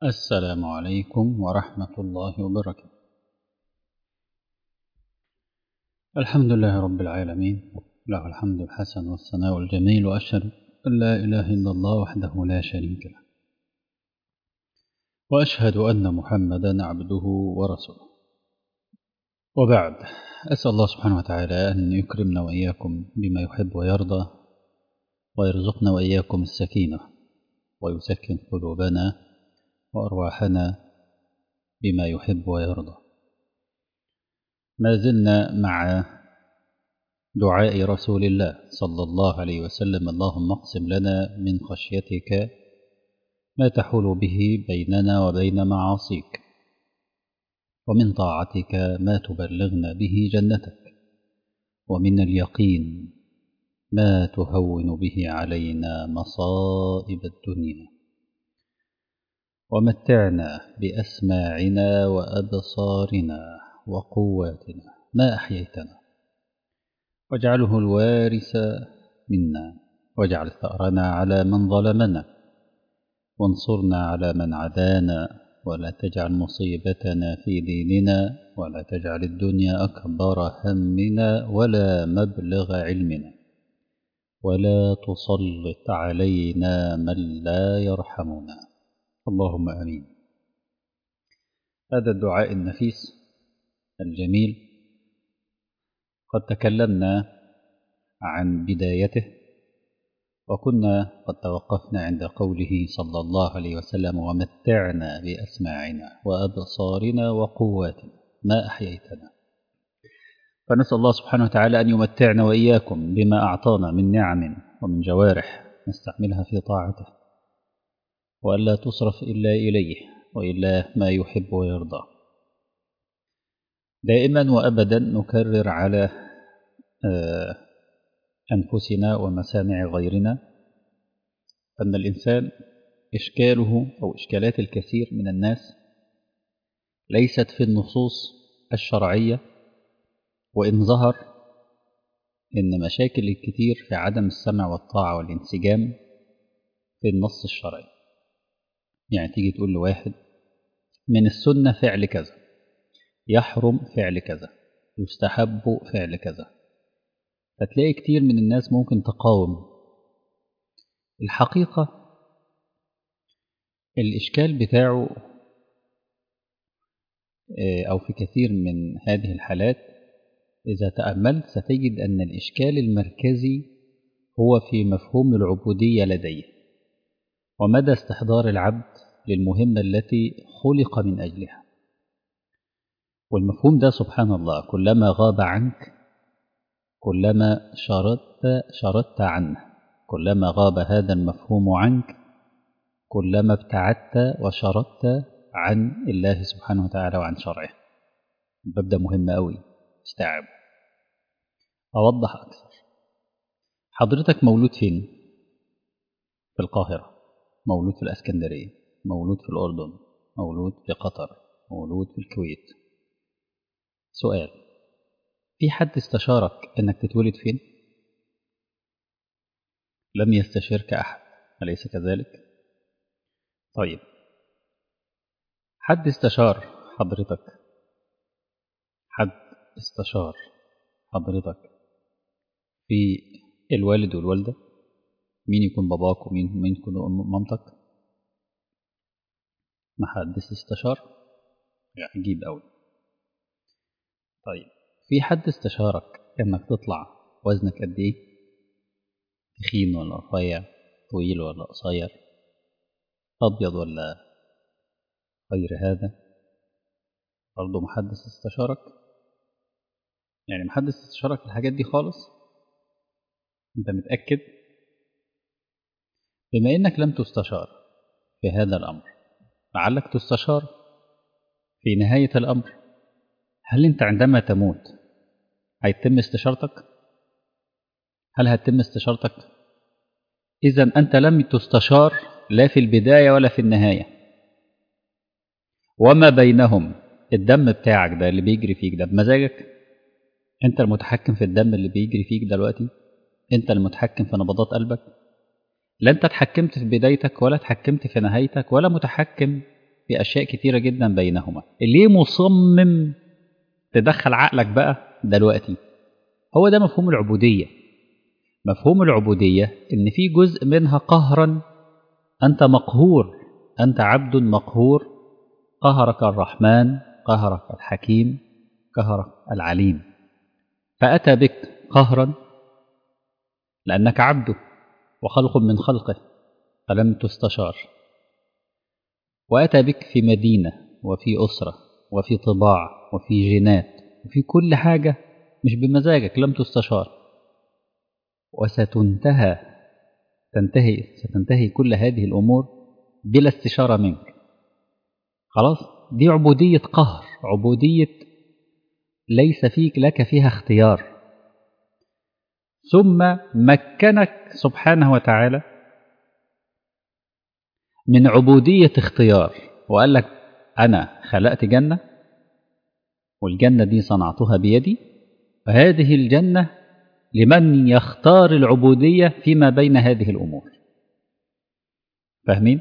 السلام عليكم ورحمة الله وبركاته الحمد لله رب العالمين له الحمد الحسن والثناء الجميل وأشهد أن لا إله إلا الله وحده لا شريك له وأشهد أن محمدا عبده ورسوله وبعد أسأل الله سبحانه وتعالى أن يكرمنا وإياكم بما يحب ويرضى ويرزقنا وإياكم السكينة ويسكن قلوبنا وأرواحنا بما يحب ويرضى ما زلنا مع دعاء رسول الله صلى الله عليه وسلم اللهم اقسم لنا من خشيتك ما تحول به بيننا وبين معاصيك ومن طاعتك ما تبلغنا به جنتك ومن اليقين ما تهون به علينا مصائب الدنيا ومتعنا بأسماعنا وأبصارنا وقواتنا ما أحييتنا واجعله الوارث منا واجعل ثأرنا على من ظلمنا وانصرنا على من عدانا ولا تجعل مصيبتنا في ديننا ولا تجعل الدنيا أكبر همنا ولا مبلغ علمنا ولا تسلط علينا من لا يرحمنا اللهم امين هذا الدعاء النفيس الجميل قد تكلمنا عن بدايته وكنا قد توقفنا عند قوله صلى الله عليه وسلم ومتعنا باسماعنا وابصارنا وقواتنا ما احييتنا فنسال الله سبحانه وتعالى ان يمتعنا واياكم بما اعطانا من نعم ومن جوارح نستعملها في طاعته وألا تصرف إلا إليه وإلا ما يحب ويرضى دائما وأبدا نكرر على أنفسنا ومسامع غيرنا أن الإنسان إشكاله أو إشكالات الكثير من الناس ليست في النصوص الشرعية وإن ظهر إن مشاكل الكثير في عدم السمع والطاعة والانسجام في النص الشرعي يعني تيجي تقول لواحد من السنة فعل كذا يحرم فعل كذا يستحب فعل كذا فتلاقي كتير من الناس ممكن تقاوم الحقيقة الإشكال بتاعه أو في كثير من هذه الحالات إذا تأملت ستجد أن الإشكال المركزي هو في مفهوم العبودية لديه ومدى استحضار العبد للمهمة التي خلق من أجلها والمفهوم ده سبحان الله كلما غاب عنك كلما شردت شردت عنه كلما غاب هذا المفهوم عنك كلما ابتعدت وشردت عن الله سبحانه وتعالى وعن شرعه الباب ده مهم أوي استوعب أوضح أكثر حضرتك مولود فين؟ في القاهرة مولود في الأسكندرية مولود في الأردن مولود في قطر مولود في الكويت سؤال في حد استشارك أنك تتولد فين؟ لم يستشرك أحد أليس كذلك؟ طيب حد استشار حضرتك حد استشار حضرتك في الوالد والوالدة مين يكون باباك ومين مين يكون مامتك ما حدش استشار عجيب قوي طيب في حد استشارك انك تطلع وزنك قد ايه تخين ولا رفيع طويل ولا قصير ابيض ولا غير هذا برضه محدش استشارك يعني محدش استشارك في الحاجات دي خالص انت متأكد بما انك لم تستشار في هذا الامر لعلك تستشار في نهاية الامر هل انت عندما تموت هيتم استشارتك هل هتتم استشارتك اذا انت لم تستشار لا في البداية ولا في النهاية وما بينهم الدم بتاعك ده اللي بيجري فيك ده بمزاجك انت المتحكم في الدم اللي بيجري فيك دلوقتي انت المتحكم في نبضات قلبك لا انت اتحكمت في بدايتك ولا اتحكمت في نهايتك ولا متحكم في أشياء كتيرة جدا بينهما ليه مصمم تدخل عقلك بقى دلوقتي هو ده مفهوم العبودية مفهوم العبودية إن في جزء منها قهرا أنت مقهور أنت عبد مقهور قهرك الرحمن قهرك الحكيم قهرك العليم فأتى بك قهرا لأنك عبده وخلق من خلقه فلم تستشار وأتى بك في مدينة وفي أسرة وفي طباع وفي جينات وفي كل حاجة مش بمزاجك لم تستشار وستنتهى تنتهي ستنتهي كل هذه الأمور بلا استشارة منك خلاص دي عبودية قهر عبودية ليس فيك لك فيها اختيار ثم مكنك سبحانه وتعالى من عبودية اختيار وقال لك أنا خلقت جنة والجنة دي صنعتها بيدي وهذه الجنة لمن يختار العبودية فيما بين هذه الأمور فاهمين؟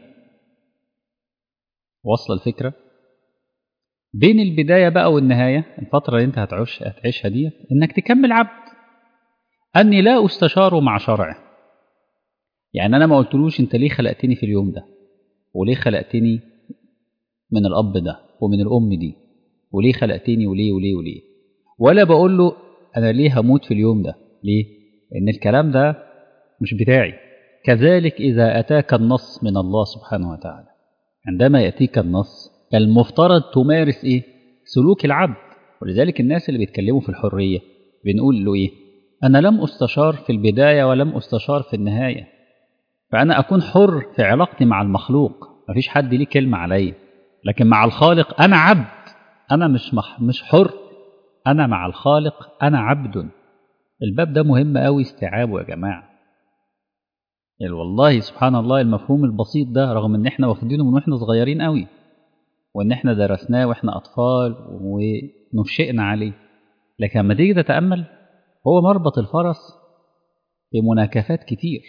وصل الفكرة؟ بين البداية بقى والنهاية الفترة اللي انت هتعيش هتعيشها دي انك تكمل عبد أني لا أستشار مع شرعه يعني أنا ما قلتلوش أنت ليه خلقتني في اليوم ده وليه خلقتني من الأب ده ومن الأم دي وليه خلقتني وليه وليه وليه ولا بقول له أنا ليه هموت في اليوم ده ليه لأن الكلام ده مش بتاعي كذلك إذا أتاك النص من الله سبحانه وتعالى عندما يأتيك النص المفترض تمارس إيه سلوك العبد ولذلك الناس اللي بيتكلموا في الحرية بنقول له إيه أنا لم أستشار في البداية ولم أستشار في النهاية فأنا أكون حر في علاقتي مع المخلوق مفيش حد ليه كلمة عليا لكن مع الخالق أنا عبد أنا مش مح مش حر أنا مع الخالق أنا عبد الباب ده مهم أوي استيعابه يا جماعة يعني والله سبحان الله المفهوم البسيط ده رغم ان احنا واخدينه من واحنا صغيرين قوي وان احنا درسناه واحنا اطفال ونشئنا عليه لكن لما تيجي تتامل هو مربط الفرس في مناكفات كتير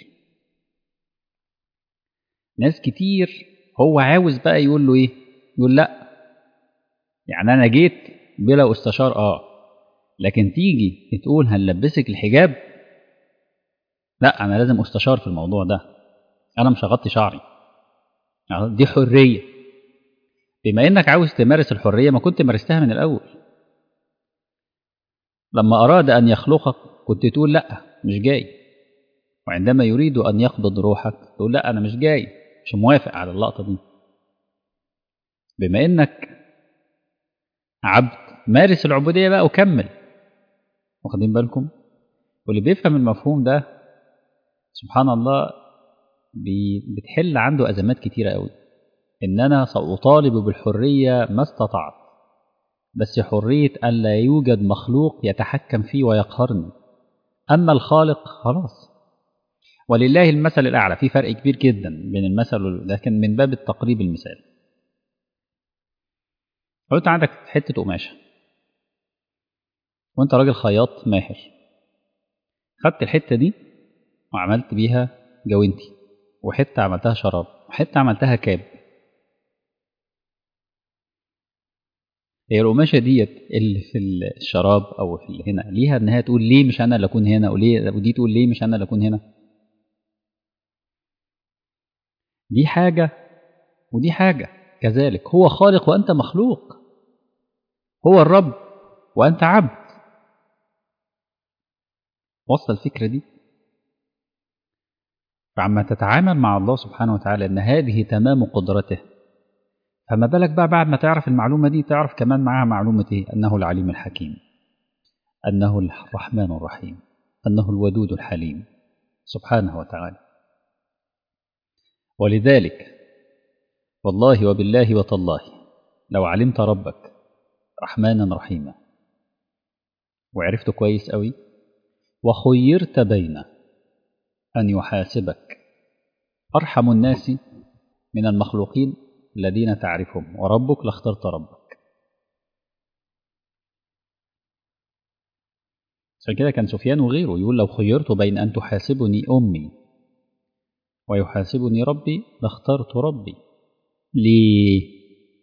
ناس كتير هو عاوز بقى يقول له ايه يقول لا يعني انا جيت بلا استشار اه لكن تيجي تقول هنلبسك الحجاب لا انا لازم استشار في الموضوع ده انا مش هغطي شعري دي حريه بما انك عاوز تمارس الحريه ما كنت مارستها من الاول لما اراد ان يخلقك كنت تقول لا مش جاي وعندما يريد ان يقبض روحك تقول لا انا مش جاي مش موافق على اللقطه دي بما انك عبد مارس العبوديه بقى وكمل واخدين بالكم واللي بيفهم المفهوم ده سبحان الله بتحل عنده أزمات كتيرة قوي إن أنا سأطالب بالحرية ما استطعت بس حرية ألا يوجد مخلوق يتحكم فيه ويقهرني أما الخالق خلاص ولله المثل الأعلى في فرق كبير جدا بين المثل لكن من باب التقريب المثال لو أنت عندك حتة قماشة وأنت راجل خياط ماهر خدت الحتة دي وعملت بيها جوانتي وحتة عملتها شراب وحتة عملتها كاب هي القماشة ديت اللي في الشراب أو في اللي هنا ليها إن هي تقول ليه مش أنا اللي أكون هنا وليه ودي تقول ليه مش أنا اللي أكون هنا دي حاجة ودي حاجة كذلك هو خالق وأنت مخلوق هو الرب وأنت عبد وصل الفكرة دي فعما تتعامل مع الله سبحانه وتعالى ان هذه تمام قدرته فما بالك بقى بعد ما تعرف المعلومه دي تعرف كمان معاها معلومه ايه انه العليم الحكيم انه الرحمن الرحيم انه الودود الحليم سبحانه وتعالى ولذلك والله وبالله وتالله لو علمت ربك رحمانا رحيما وعرفته كويس قوي وخيرت بين أن يحاسبك أرحم الناس من المخلوقين الذين تعرفهم وربك لاخترت ربك عشان كده كان سفيان وغيره يقول لو خيرت بين أن تحاسبني أمي ويحاسبني ربي لاخترت ربي ليه؟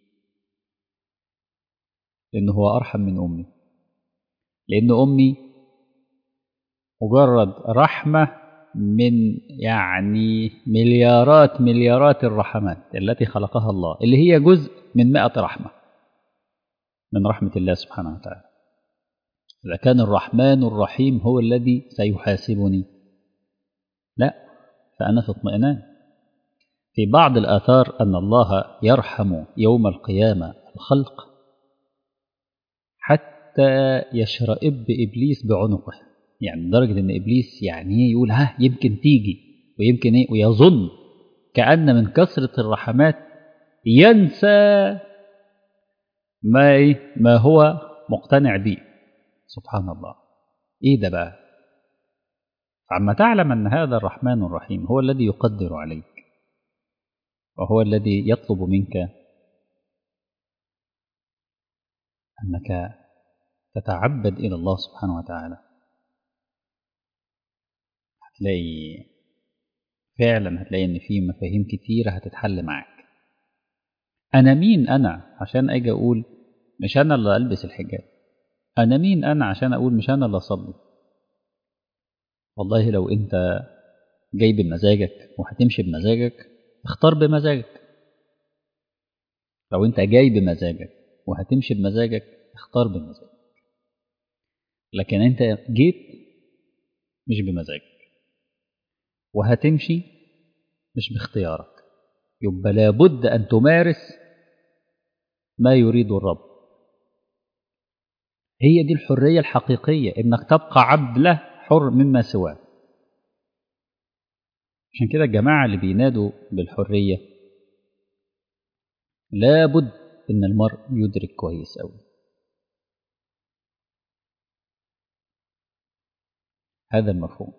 لأنه هو أرحم من أمي لأن أمي مجرد رحمة من يعني مليارات مليارات الرحمات التي خلقها الله اللي هي جزء من مئة رحمة من رحمة الله سبحانه وتعالى إذا كان الرحمن الرحيم هو الذي سيحاسبني لا فأنا في اطمئنان في بعض الآثار أن الله يرحم يوم القيامة الخلق حتى يشرئب إبليس بعنقه يعني لدرجة إن إبليس يعني إيه يقول ها يمكن تيجي ويمكن إيه ويظن كأن من كثرة الرحمات ينسى ما إيه ما هو مقتنع به سبحان الله إيه ده بقى فعما تعلم أن هذا الرحمن الرحيم هو الذي يقدر عليك وهو الذي يطلب منك أنك تتعبد إلى الله سبحانه وتعالى هتلاقي فعلا هتلاقي إن في مفاهيم كتيرة هتتحل معاك أنا مين أنا عشان أجي أقول مش أنا اللي ألبس الحجاب أنا مين أنا عشان أقول مش أنا اللي أصلي والله لو أنت جاي بمزاجك وهتمشي بمزاجك اختار بمزاجك لو أنت جاي بمزاجك وهتمشي بمزاجك اختار بمزاجك لكن أنت جيت مش بمزاجك وهتمشي مش باختيارك يبقى لابد أن تمارس ما يريد الرب هي دي الحرية الحقيقية إنك تبقى عبد له حر مما سواه عشان كده الجماعة اللي بينادوا بالحرية لابد إن المرء يدرك كويس أوي هذا المفهوم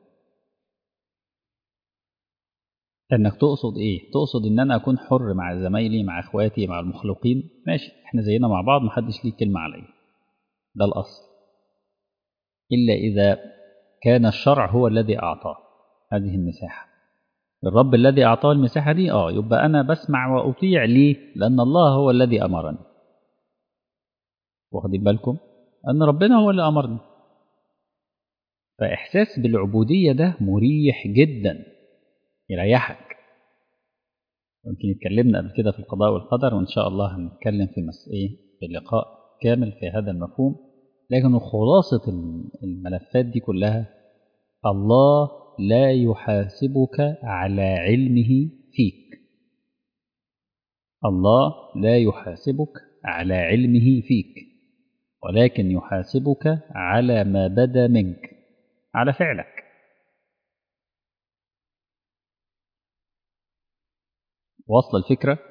انك تقصد ايه تقصد ان انا اكون حر مع زمايلي مع اخواتي مع المخلوقين ماشي احنا زينا مع بعض محدش ليه كلمه عليا ده الاصل الا اذا كان الشرع هو الذي اعطاه هذه المساحه الرب الذي اعطاه المساحه دي اه يبقى انا بسمع واطيع ليه لان الله هو الذي امرني واخدين بالكم ان ربنا هو اللي امرني فاحساس بالعبوديه ده مريح جدا يريحك يمكن اتكلمنا قبل كده في القضاء والقدر وإن شاء الله هنتكلم في مس... إيه في لقاء كامل في هذا المفهوم لكن خلاصة الملفات دي كلها الله لا يحاسبك على علمه فيك الله لا يحاسبك على علمه فيك ولكن يحاسبك على ما بدا منك على فعلك واصله الفكره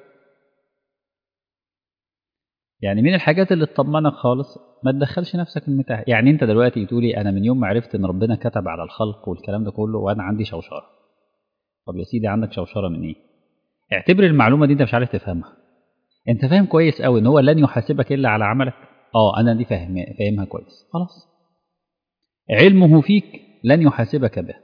يعني من الحاجات اللي تطمنك خالص ما تدخلش نفسك المتاهه يعني انت دلوقتي تقولي انا من يوم ما عرفت ان ربنا كتب على الخلق والكلام ده كله وانا عندي شوشره طب يا سيدي عندك شوشره من ايه اعتبر المعلومه دي انت مش عارف تفهمها انت فاهم كويس قوي ان هو لن يحاسبك الا على عملك اه انا دي فاهم فاهمها كويس خلاص علمه فيك لن يحاسبك به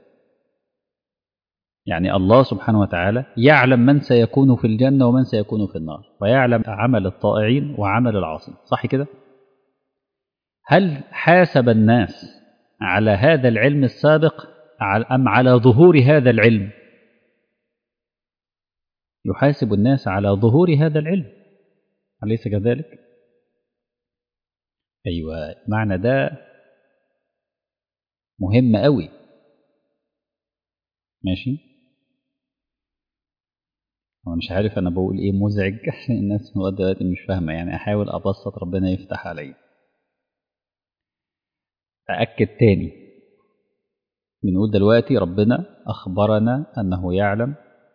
يعني الله سبحانه وتعالى يعلم من سيكون في الجنة ومن سيكون في النار ويعلم عمل الطائعين وعمل العاصين صح كده هل حاسب الناس على هذا العلم السابق أم على ظهور هذا العلم يحاسب الناس على ظهور هذا العلم أليس كذلك أيوة معنى ده مهم قوي ماشي أنا مش عارف أنا بقول إيه مزعج عشان الناس لغاية دلوقتي مش فاهمة يعني أحاول أبسط ربنا يفتح عليا أأكد تاني بنقول دلوقتي ربنا أخبرنا أنه يعلم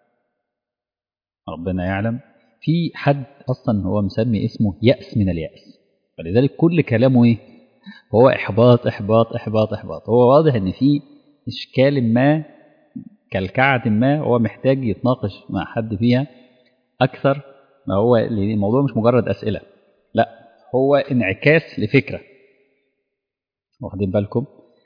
ربنا يعلم في حد أصلا هو مسمي اسمه يأس من اليأس فلذلك كل كلامه إيه هو إحباط إحباط إحباط إحباط هو واضح إن في إشكال ما كالكعة ما هو محتاج يتناقش مع حد فيها أكثر ما هو الموضوع مش مجرد أسئلة لا هو انعكاس لفكرة واخدين بالكم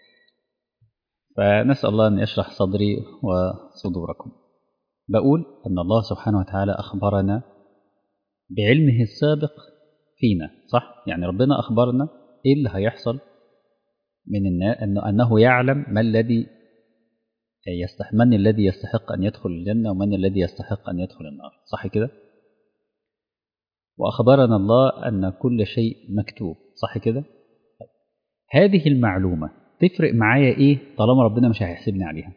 فنسأل الله أن يشرح صدري وصدوركم بقول أن الله سبحانه وتعالى أخبرنا بعلمه السابق فينا صح يعني ربنا أخبرنا إيه اللي هيحصل من الناس أنه, أنه يعلم ما الذي يستحق من الذي يستحق أن يدخل الجنة ومن الذي يستحق أن يدخل النار صح كده وأخبرنا الله أن كل شيء مكتوب صح كده هذه المعلومة تفرق معايا إيه طالما ربنا مش هيحسبني عليها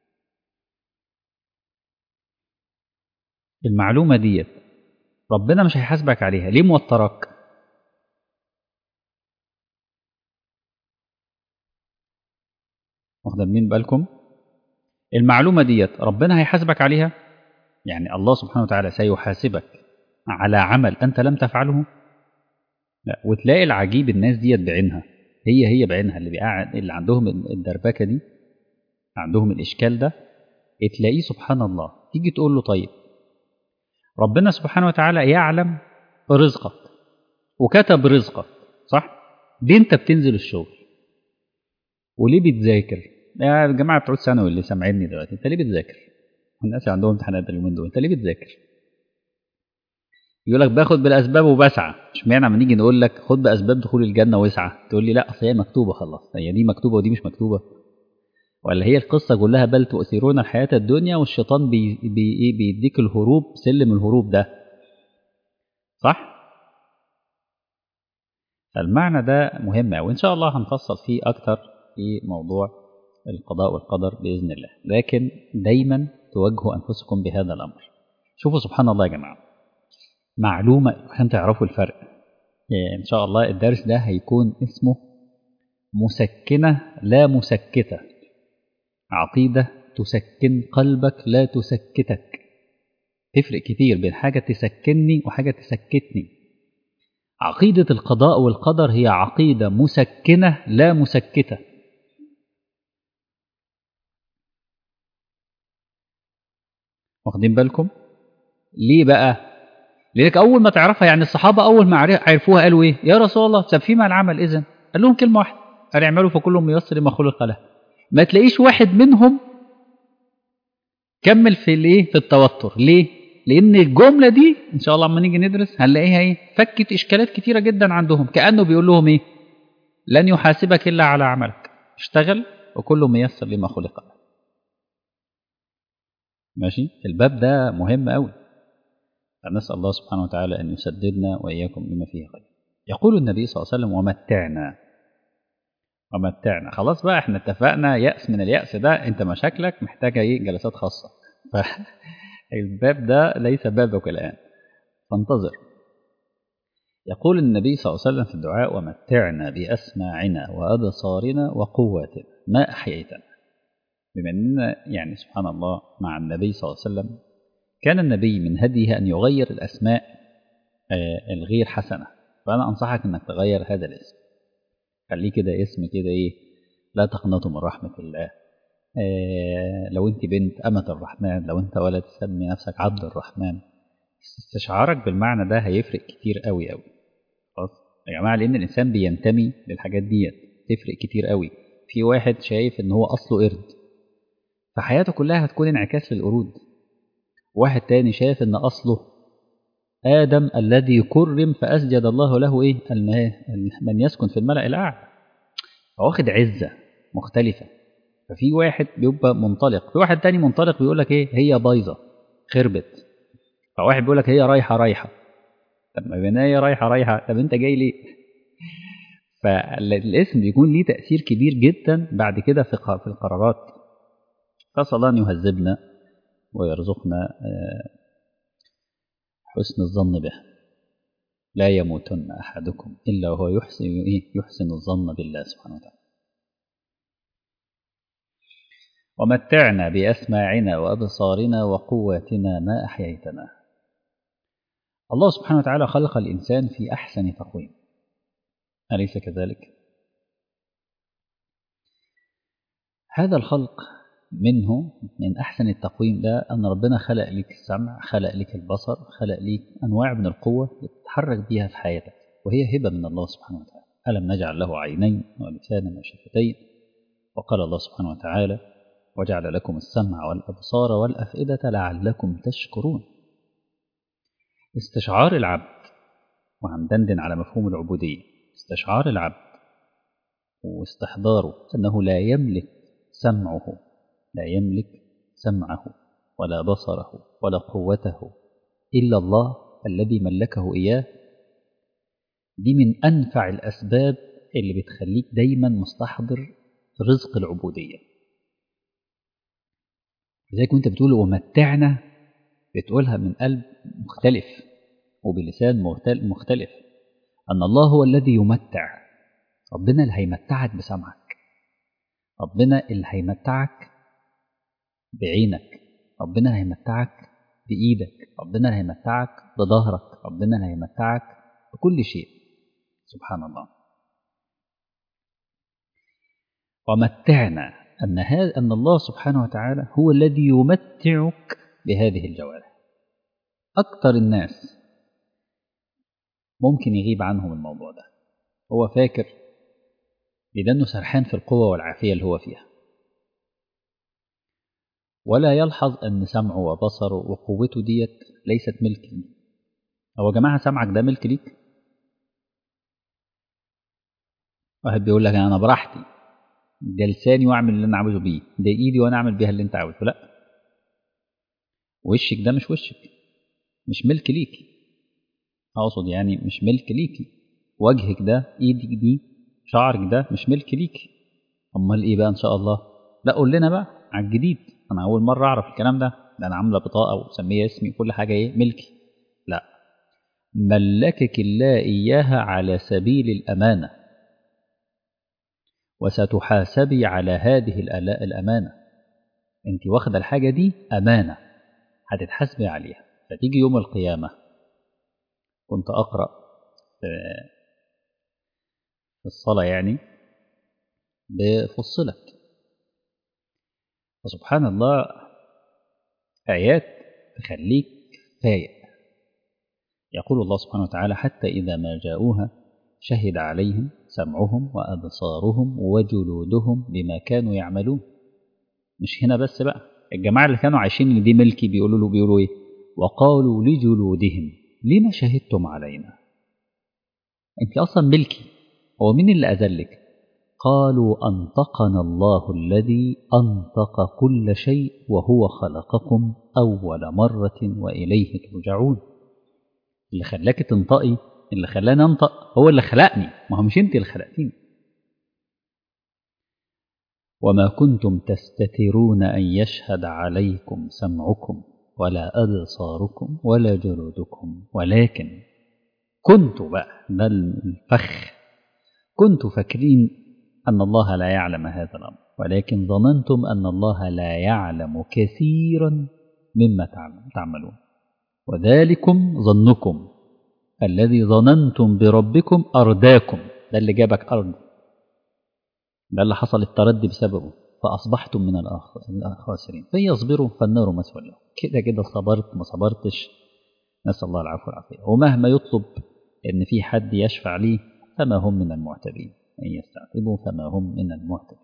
المعلومة ديت ربنا مش هيحاسبك عليها ليه موترك واخدين مين بالكم المعلومة ديت ربنا هيحاسبك عليها يعني الله سبحانه وتعالى سيحاسبك على عمل أنت لم تفعله لا وتلاقي العجيب الناس ديت بعينها هي هي بعينها اللي بيقعد اللي عندهم الدربكة دي عندهم الإشكال ده تلاقيه سبحان الله تيجي تقول له طيب ربنا سبحانه وتعالى يعلم رزقك وكتب رزقك صح دي انت بتنزل الشغل وليه بتذاكر يا جماعه بتوع الثانوي اللي سامعيني دلوقتي انت ليه بتذاكر الناس اللي عندهم امتحانات اليومين دول انت ليه بتذاكر يقول لك باخد بالاسباب وبسعى اشمعنى لما نيجي نقول لك خد باسباب دخول الجنه واسعى تقول لي لا اصل هي مكتوبه خلاص هي دي مكتوبه ودي مش مكتوبه ولا هي القصه كلها بل تؤثرون الحياه الدنيا والشيطان بي بي بيديك الهروب سلم الهروب ده صح فالمعنى ده مهم قوي وان شاء الله هنفصل فيه اكتر في موضوع القضاء والقدر باذن الله لكن دايما توجهوا انفسكم بهذا الامر شوفوا سبحان الله يا جماعه معلومه عشان تعرفوا الفرق ان شاء الله الدرس ده هيكون اسمه مسكنه لا مسكته عقيده تسكن قلبك لا تسكتك تفرق كتير بين حاجه تسكنني وحاجه تسكتني عقيده القضاء والقدر هي عقيده مسكنه لا مسكته واخدين بالكم ليه بقى لذلك اول ما تعرفها يعني الصحابه اول ما عرفوها قالوا ايه يا رسول الله طب فيما العمل اذن قال لهم كلمه واحده قال اعملوا فكلهم ميسر لما خلق له ما تلاقيش واحد منهم كمل في الايه في التوتر ليه لان الجمله دي ان شاء الله لما نيجي ندرس هنلاقيها ايه فكت اشكالات كتيره جدا عندهم كانه بيقول لهم ايه لن يحاسبك الا على عملك اشتغل وكل ميسر لما خلق له ماشي الباب ده مهم قوي فنسأل الله سبحانه وتعالى أن يسددنا وإياكم لما فيه خير يقول النبي صلى الله عليه وسلم ومتعنا ومتعنا خلاص بقى احنا اتفقنا يأس من اليأس ده انت مشاكلك محتاجة ايه جلسات خاصة فالباب ده ليس بابك الآن فانتظر يقول النبي صلى الله عليه وسلم في الدعاء ومتعنا بأسماعنا وأبصارنا وقواتنا ما أحييتنا بما أننا يعني سبحان الله مع النبي صلى الله عليه وسلم كان النبي من هديه أن يغير الأسماء الغير حسنة فأنا أنصحك أنك تغير هذا الاسم خليه كده اسم كده إيه لا تقنطوا من رحمة الله لو أنت بنت أمة الرحمن لو أنت ولد سمي نفسك عبد الرحمن استشعارك بالمعنى ده هيفرق كتير قوي قوي خلاص يا جماعة لأن الإنسان بينتمي للحاجات ديت تفرق كتير قوي في واحد شايف إن هو أصله قرد فحياته كلها هتكون انعكاس للقرود واحد تاني شايف ان اصله ادم الذي كرم فاسجد الله له ايه من يسكن في الملا الاعلى فواخد عزه مختلفه ففي واحد بيبقى منطلق في واحد تاني منطلق بيقول لك ايه هي بايظه خربت فواحد بيقول لك هي رايحه رايحه طب ما هي رايحه رايحه طب انت جاي ليه فالاسم بيكون ليه تاثير كبير جدا بعد كده في في القرارات فصل الله ان يهذبنا ويرزقنا حسن الظن به لا يموتن أحدكم إلا وهو يحسن, يحسن الظن بالله سبحانه وتعالى ومتعنا بأسماعنا وأبصارنا وقواتنا ما أحييتنا الله سبحانه وتعالى خلق الإنسان في أحسن تقويم أليس كذلك؟ هذا الخلق منه من أحسن التقويم ده أن ربنا خلق لك السمع خلق لك البصر خلق لك أنواع من القوة تتحرك بيها في حياتك وهي هبة من الله سبحانه وتعالى ألم نجعل له عينين ولسانا وشفتين وقال الله سبحانه وتعالى وجعل لكم السمع والأبصار والأفئدة لعلكم تشكرون استشعار العبد وهندندن على مفهوم العبودية استشعار العبد واستحضاره أنه لا يملك سمعه لا يملك سمعه ولا بصره ولا قوته إلا الله الذي ملكه إياه دي من أنفع الأسباب اللي بتخليك دايما مستحضر رزق العبودية لذلك وانت بتقول ومتعنا بتقولها من قلب مختلف وبلسان مختلف أن الله هو الذي يمتع ربنا اللي هيمتعك بسمعك ربنا اللي هيمتعك بعينك ربنا اللي هيمتعك بإيدك ربنا اللي هيمتعك بظهرك ربنا اللي هيمتعك بكل شيء سبحان الله ومتعنا أن هذا أن الله سبحانه وتعالى هو الذي يمتعك بهذه الجوارح أكثر الناس ممكن يغيب عنهم الموضوع ده هو فاكر لأنه سرحان في القوة والعافية اللي هو فيها ولا يلحظ أن سمعه وبصره وقوته ديت ليست ملك لي هو يا جماعة سمعك ده ملك ليك واحد بيقول لك أنا براحتي ده لساني واعمل اللي أنا عاوزه بيه ده إيدي وأنا أعمل بيها اللي أنت عاوزه لا وشك ده مش وشك مش ملك ليكي أقصد يعني مش ملك ليكي وجهك ده إيدك دي شعرك ده مش ملك ليكي أمال إيه بقى إن شاء الله لا قول لنا بقى على الجديد أنا أول مرة أعرف الكلام ده ده أنا عاملة بطاقة ومسمية اسمي وكل حاجة إيه ملكي لا ملكك الله إياها على سبيل الأمانة وستحاسبي على هذه الأمانة أنت واخدة الحاجة دي أمانة هتتحاسبي عليها فتيجي يوم القيامة كنت أقرأ في الصلاة يعني بفصلت فسبحان الله آيات تخليك فايق يقول الله سبحانه وتعالى حتى إذا ما جاءوها شهد عليهم سمعهم وأبصارهم وجلودهم بما كانوا يعملون مش هنا بس بقى الجماعة اللي كانوا عايشين ان دي ملكي بيقولوا له بيقولوا ايه وقالوا لجلودهم لما شهدتم علينا انت اصلا ملكي هو مين اللي اذلك قالوا انطقنا الله الذي انطق كل شيء وهو خلقكم اول مره واليه ترجعون اللي خلاك تنطقي اللي خلاني انطق هو اللي خلقني ما هو مش انت اللي خلقتيني وما كنتم تستترون ان يشهد عليكم سمعكم ولا ابصاركم ولا جلودكم ولكن كنت بقى ده الفخ كنت فاكرين ان الله لا يعلم هذا الامر ولكن ظننتم ان الله لا يعلم كثيرا مما تعملون وذلكم ظنكم الذي ظننتم بربكم أرداكم ده اللي جابك أرض ده اللي حصل التردي بسببه فأصبحتم من الخاسرين فيصبروا فالنار مسوى لهم كده كده صبرت ما صبرتش نسأل الله العفو والعافية ومهما يطلب إن في حد يشفع لي فما هم من المعتبين إن يستعتبوا فما هم من المعتبين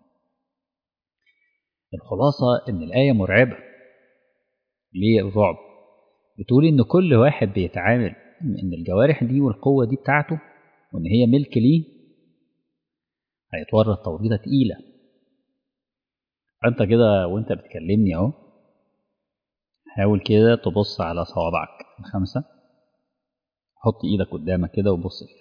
الخلاصة إن الآية مرعبة ليه الرعب بتقول إن كل واحد بيتعامل ان الجوارح دي والقوه دي بتاعته وان هي ملك ليه هيتورط توريطه تقيله انت كده وانت بتكلمني اهو حاول كده تبص على صوابعك الخمسه حط ايدك قدامك كده وبص فيها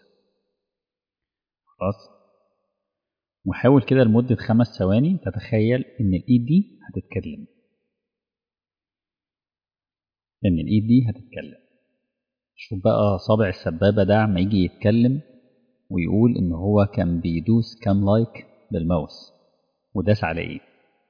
خلاص وحاول كده لمدة خمس ثواني تتخيل إن الإيد دي هتتكلم إن الإيد دي هتتكلم شوف بقى صابع السبابة ده عم يجي يتكلم ويقول إن هو كان بيدوس كام لايك بالماوس وداس على إيه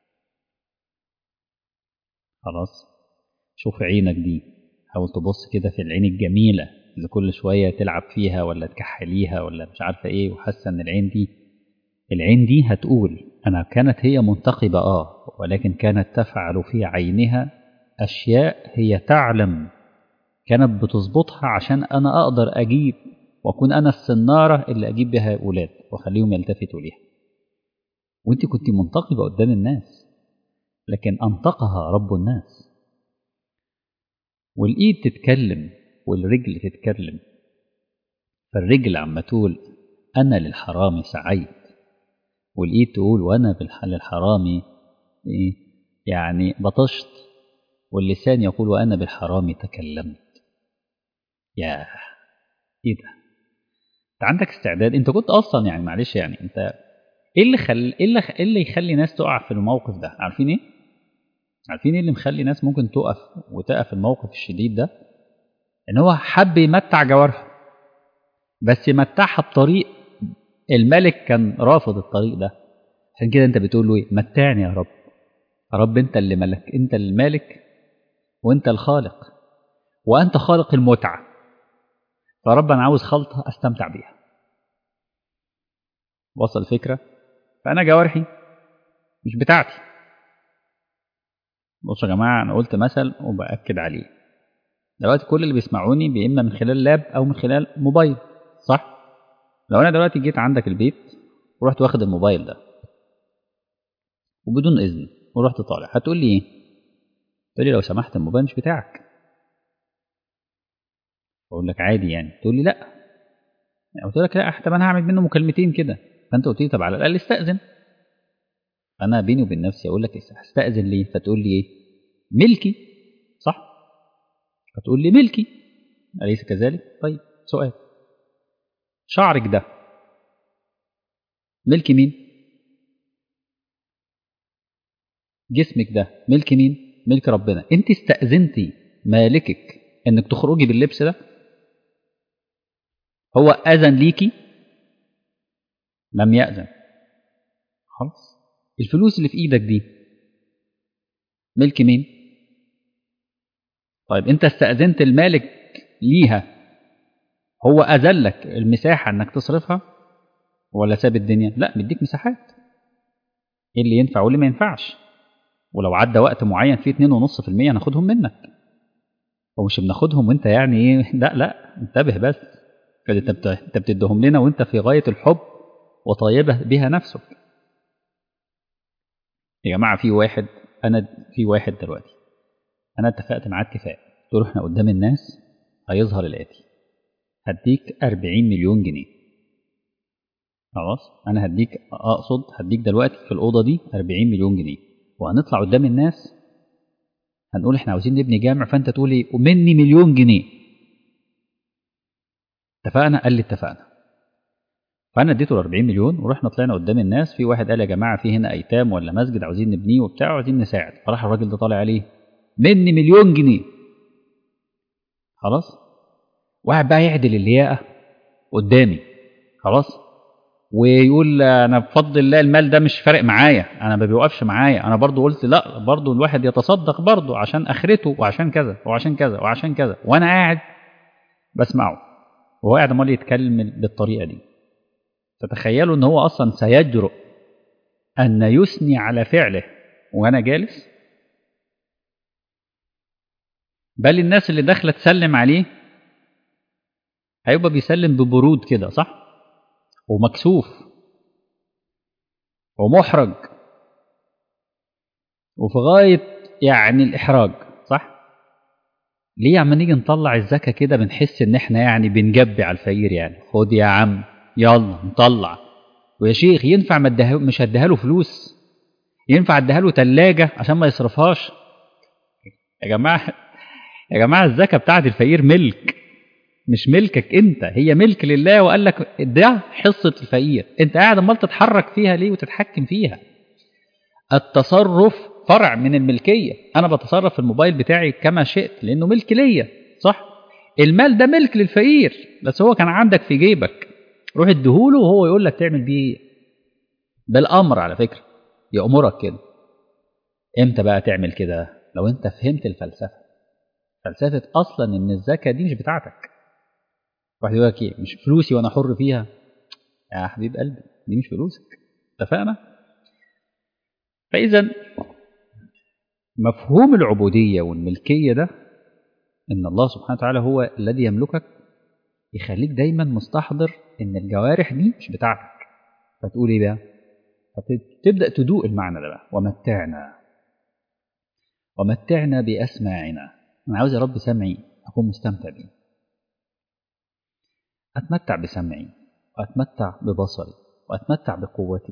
خلاص شوف عينك دي حاول تبص كده في العين الجميلة اللي كل شوية تلعب فيها ولا تكحليها ولا مش عارفة إيه وحاسة إن العين دي العين دي هتقول أنا كانت هي منتقبة آه ولكن كانت تفعل في عينها أشياء هي تعلم كانت بتظبطها عشان أنا أقدر أجيب وأكون أنا السنارة اللي أجيب بها أولاد وأخليهم يلتفتوا ليها وأنت كنت منتقبة قدام الناس لكن أنطقها رب الناس والإيد تتكلم والرجل تتكلم فالرجل عم تقول أنا للحرام سعيت والإيد تقول وأنا للحرام إيه يعني بطشت واللسان يقول وأنا بالحرام تكلمت يا إيه ده أنت عندك استعداد أنت كنت أصلا يعني معلش يعني أنت إيه اللي خل إيه اللي, إيه اللي يخلي ناس تقع في الموقف ده عارفين إيه؟ عارفين إيه اللي مخلي ناس ممكن تقف وتقف في الموقف الشديد ده؟ إن هو حب يمتع جوارها بس يمتعها بطريق الملك كان رافض الطريق ده عشان كده انت بتقول له ايه متعني يا رب يا رب انت اللي ملك انت المالك وانت الخالق وانت خالق المتعه فرب انا عاوز خلطه استمتع بيها وصل الفكره فانا جوارحي مش بتاعتي بصوا يا جماعه انا قلت مثل وباكد عليه دلوقتي كل اللي بيسمعوني اما من خلال لاب او من خلال موبايل صح لو انا دلوقتي جيت عندك البيت ورحت واخد الموبايل ده وبدون اذن ورحت طالع هتقول لي ايه تقول لي لو سمحت الموبايل مش بتاعك اقول لك عادي يعني تقول لي لا يعني قلت لك لا طب انا هعمل منه مكالمتين كده فانت قلت لي طب على الاقل استاذن انا بيني وبين نفسي اقول لك هستاذن ليه فتقول لي ايه ملكي صح فتقول لي ملكي اليس كذلك طيب سؤال شعرك ده ملك مين جسمك ده ملك مين ملك ربنا انت استأذنتي مالكك انك تخرجي باللبس ده هو اذن ليكي لم يأذن خلاص الفلوس اللي في ايدك دي ملك مين طيب انت استأذنت المالك ليها هو أذلك المساحة إنك تصرفها ولا ساب الدنيا؟ لا مديك مساحات. إيه اللي ينفع واللي ما ينفعش؟ ولو عدى وقت معين فيه 2.5% هناخدهم منك. ومش بناخدهم وأنت يعني إيه؟ لا لا انتبه بس. أنت أنت بتديهم لنا وأنت في غاية الحب وطيبة بها نفسك. يا جماعة في واحد أنا في واحد دلوقتي أنا اتفقت معاه اتفاق قلت له إحنا قدام الناس هيظهر الآتي هديك 40 مليون جنيه خلاص انا هديك اقصد هديك دلوقتي في الاوضه دي 40 مليون جنيه وهنطلع قدام الناس هنقول احنا عاوزين نبني جامع فانت تقول ايه ومني مليون جنيه اتفقنا قال لي اتفقنا فانا اديته ال 40 مليون ورحنا طلعنا قدام الناس في واحد قال يا جماعه في هنا ايتام ولا مسجد عاوزين نبنيه وبتاع وعاوزين نساعد فراح الراجل ده طالع عليه مني مليون جنيه خلاص واحد بقى يعدل اللياقه قدامي خلاص ويقول انا بفضل الله المال ده مش فارق معايا انا ما بيوقفش معايا انا برضو قلت لا برضو الواحد يتصدق برضو عشان اخرته وعشان كذا وعشان كذا وعشان كذا وانا قاعد بسمعه وهو قاعد امال يتكلم بالطريقه دي تتخيلوا ان هو اصلا سيجرؤ ان يثني على فعله وانا جالس بل الناس اللي داخله تسلم عليه هيبقى بيسلم ببرود كده صح ومكسوف ومحرج وفي غاية يعني الإحراج صح ليه عم نيجي نطلع الزكاة كده بنحس إن إحنا يعني بنجبي على الفقير يعني خد يا عم يلا نطلع ويا شيخ ينفع ما اديها مش هديها له فلوس ينفع اديها له ثلاجة عشان ما يصرفهاش يا جماعة يا جماعة الزكاة بتاعت الفقير ملك مش ملكك انت هي ملك لله وقال لك ده حصة الفقير انت قاعد امال تتحرك فيها ليه وتتحكم فيها التصرف فرع من الملكية انا بتصرف في الموبايل بتاعي كما شئت لانه ملك ليا صح المال ده ملك للفقير بس هو كان عندك في جيبك روح اديهوله وهو يقول لك تعمل بيه ايه بالامر على فكرة يأمرك كده امتى بقى تعمل كده لو انت فهمت الفلسفة فلسفة اصلا ان الزكاة دي مش بتاعتك واحد يقول لك ايه مش فلوسي وانا حر فيها يا حبيب قلبي دي مش فلوسك اتفقنا فاذا مفهوم العبوديه والملكيه ده ان الله سبحانه وتعالى هو الذي يملكك يخليك دايما مستحضر ان الجوارح دي مش بتاعتك فتقول ايه بقى فتبدا تدوق المعنى ده بقى ومتعنا ومتعنا باسماعنا انا عاوز يا رب سمعي اكون مستمتع بيه أتمتع بسمعي وأتمتع ببصري وأتمتع بقوتي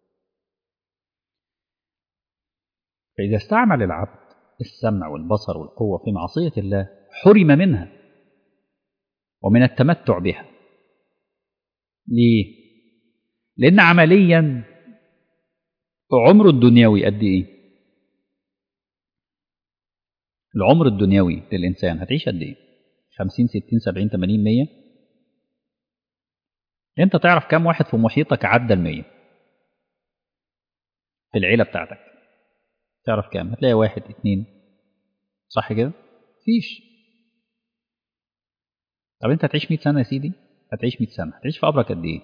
فإذا استعمل العبد السمع والبصر والقوة في معصية الله حرم منها ومن التمتع بها ليه؟ لأن عمليا عمره الدنيوي قد إيه؟ العمر الدنيوي للإنسان هتعيش قد إيه؟ 50 60 70 80 100 أنت تعرف كم واحد في محيطك عدى ال 100 في العيلة بتاعتك تعرف كام؟ هتلاقي واحد اتنين صح كده؟ فيش طب أنت هتعيش 100 سنة يا سيدي؟ هتعيش 100 سنة هتعيش في قبرك قد إيه؟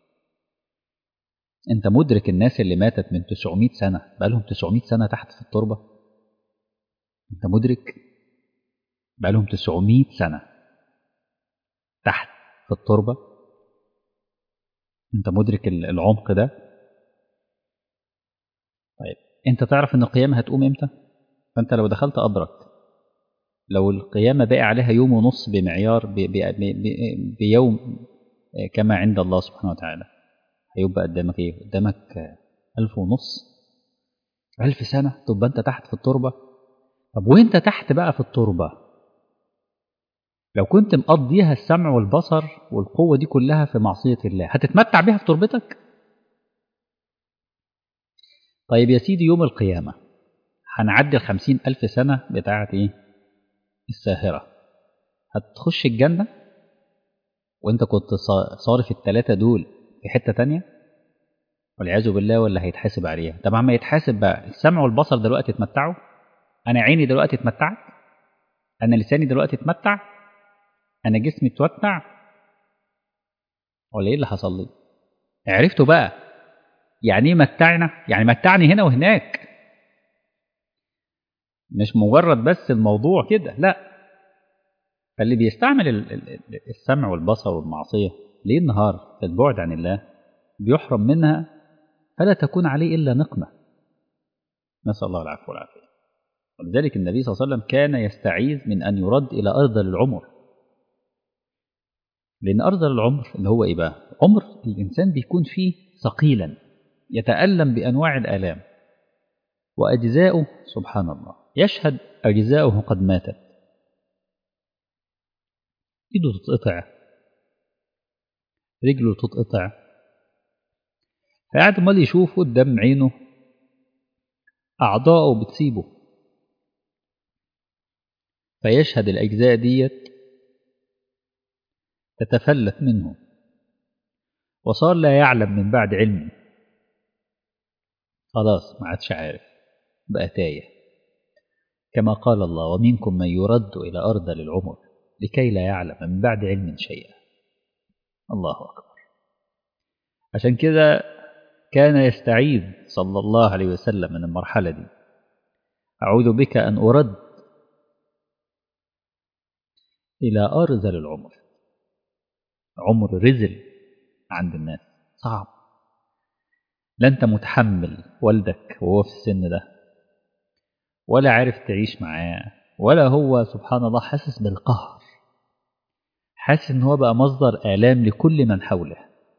أنت مدرك الناس اللي ماتت من 900 سنة بقالهم 900 سنة تحت في التربة؟ أنت مدرك؟ بقالهم 900 سنة تحت في التربة؟ أنت مدرك العمق ده؟ طيب أنت تعرف إن القيامة هتقوم إمتى؟ فأنت لو دخلت قبرك لو القيامة باقي عليها يوم ونص بمعيار بي بي بي بيوم كما عند الله سبحانه وتعالى هيبقى قدامك ايه؟ قدامك ألف ونص ألف سنة تبقى أنت تحت في التربة طب وأنت تحت بقى في التربة لو كنت مقضيها السمع والبصر والقوة دي كلها في معصية الله هتتمتع بيها في تربتك؟ طيب يا سيدي يوم القيامة هنعدي الخمسين ألف سنة بتاعت إيه؟ الساهرة هتخش الجنة وانت كنت صارف التلاتة دول في حتة تانية والعياذ بالله ولا هيتحاسب عليها طب ما يتحاسب بقى السمع والبصر دلوقتي اتمتعوا انا عيني دلوقتي اتمتعت انا لساني دلوقتي اتمتع انا جسمي اتمتع ولا ايه اللي حصل لي عرفتوا بقى يعني ايه متعنا يعني متعني هنا وهناك مش مجرد بس الموضوع كده لا فاللي بيستعمل السمع والبصر والمعصية ليل نهار في البعد عن الله بيحرم منها فلا تكون عليه إلا نقمة نسأل الله العفو والعافية ولذلك النبي صلى الله عليه وسلم كان يستعيذ من أن يرد إلى أرذل العمر لأن أرذل العمر اللي هو إيه بقى عمر الإنسان بيكون فيه ثقيلا يتألم بأنواع الآلام وأجزاؤه سبحان الله يشهد أجزاؤه قد ماتت إيده تتقطع رجله تتقطع فقاعد امال يشوف قدام عينه أعضاؤه بتسيبه فيشهد الأجزاء ديت تتفلت منه وصار لا يعلم من بعد علمه خلاص ما عادش عارف بقى تايه كما قال الله ومنكم من يرد إلى أرض للعمر لكي لا يعلم من بعد علم شيئا الله أكبر عشان كده كان يستعيذ صلى الله عليه وسلم من المرحلة دي أعوذ بك أن أرد إلى أرذل العمر عمر رزل عند الناس صعب لا أنت متحمل والدك وهو في السن ده ولا عارف تعيش معاه ولا هو سبحان الله حاسس بالقهر حاسس ان هو بقى مصدر آلام لكل من حوله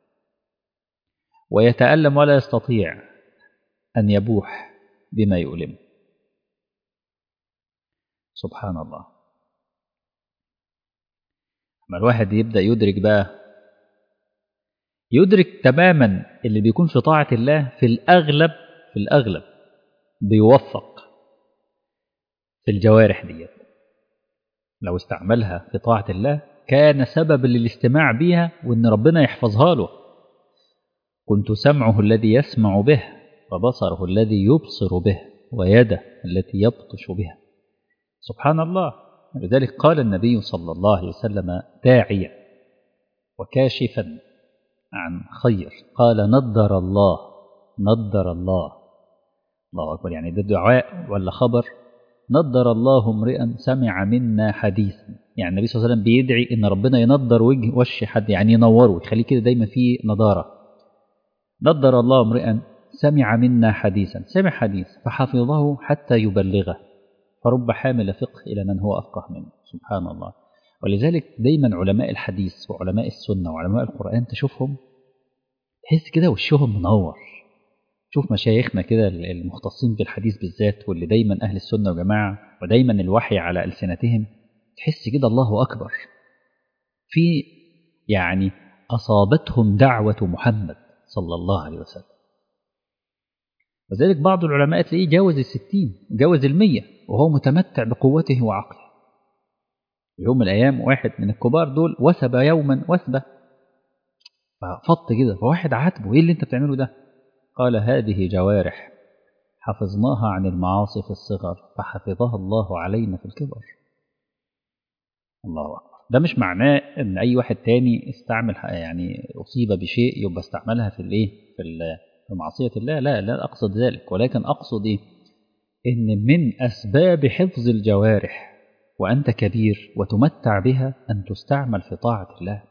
ويتألم ولا يستطيع أن يبوح بما يؤلمه سبحان الله لما الواحد يبدأ يدرك بقى يدرك تماما اللي بيكون في طاعة الله في الأغلب في الأغلب بيوفق في الجوارح ديت لو استعملها في طاعة الله كان سبب للاستماع بيها وإن ربنا يحفظها له كنت سمعه الذي يسمع به وبصره الذي يبصر به ويده التي يبطش بها سبحان الله لذلك قال النبي صلى الله عليه وسلم داعيا وكاشفا عن خير قال نضر الله نضر الله الله أكبر يعني ده دعاء ولا خبر نضر الله امرئا سمع منا حديثا يعني النبي صلى الله عليه وسلم بيدعي ان ربنا ينضر وجه وش حد يعني ينوره يخليه كده دايما فيه نضاره نضر الله امرئا سمع منا حديثا سمع حديث فحفظه حتى يبلغه فرب حامل فقه الى من هو افقه منه سبحان الله ولذلك دايما علماء الحديث وعلماء السنة وعلماء القرآن تشوفهم تحس كده وشهم منور شوف مشايخنا كده المختصين بالحديث بالذات واللي دايما أهل السنة وجماعة ودايما الوحي على ألسنتهم تحس كده الله أكبر في يعني أصابتهم دعوة محمد صلى الله عليه وسلم وذلك بعض العلماء تلاقيه جاوز الستين جاوز المية وهو متمتع بقوته وعقله يوم من الأيام واحد من الكبار دول وثب يوما وثبة ففط كده فواحد عاتبه ايه اللي انت بتعمله ده قال هذه جوارح حفظناها عن المعاصي في الصغر فحفظها الله علينا في الكبر الله أكبر ده مش معناه ان اي واحد تاني استعمل يعني اصيب بشيء يبقى استعملها في الايه في في معصيه الله لا لا اقصد ذلك ولكن اقصد ايه ان من اسباب حفظ الجوارح وانت كبير وتمتع بها ان تستعمل في طاعه الله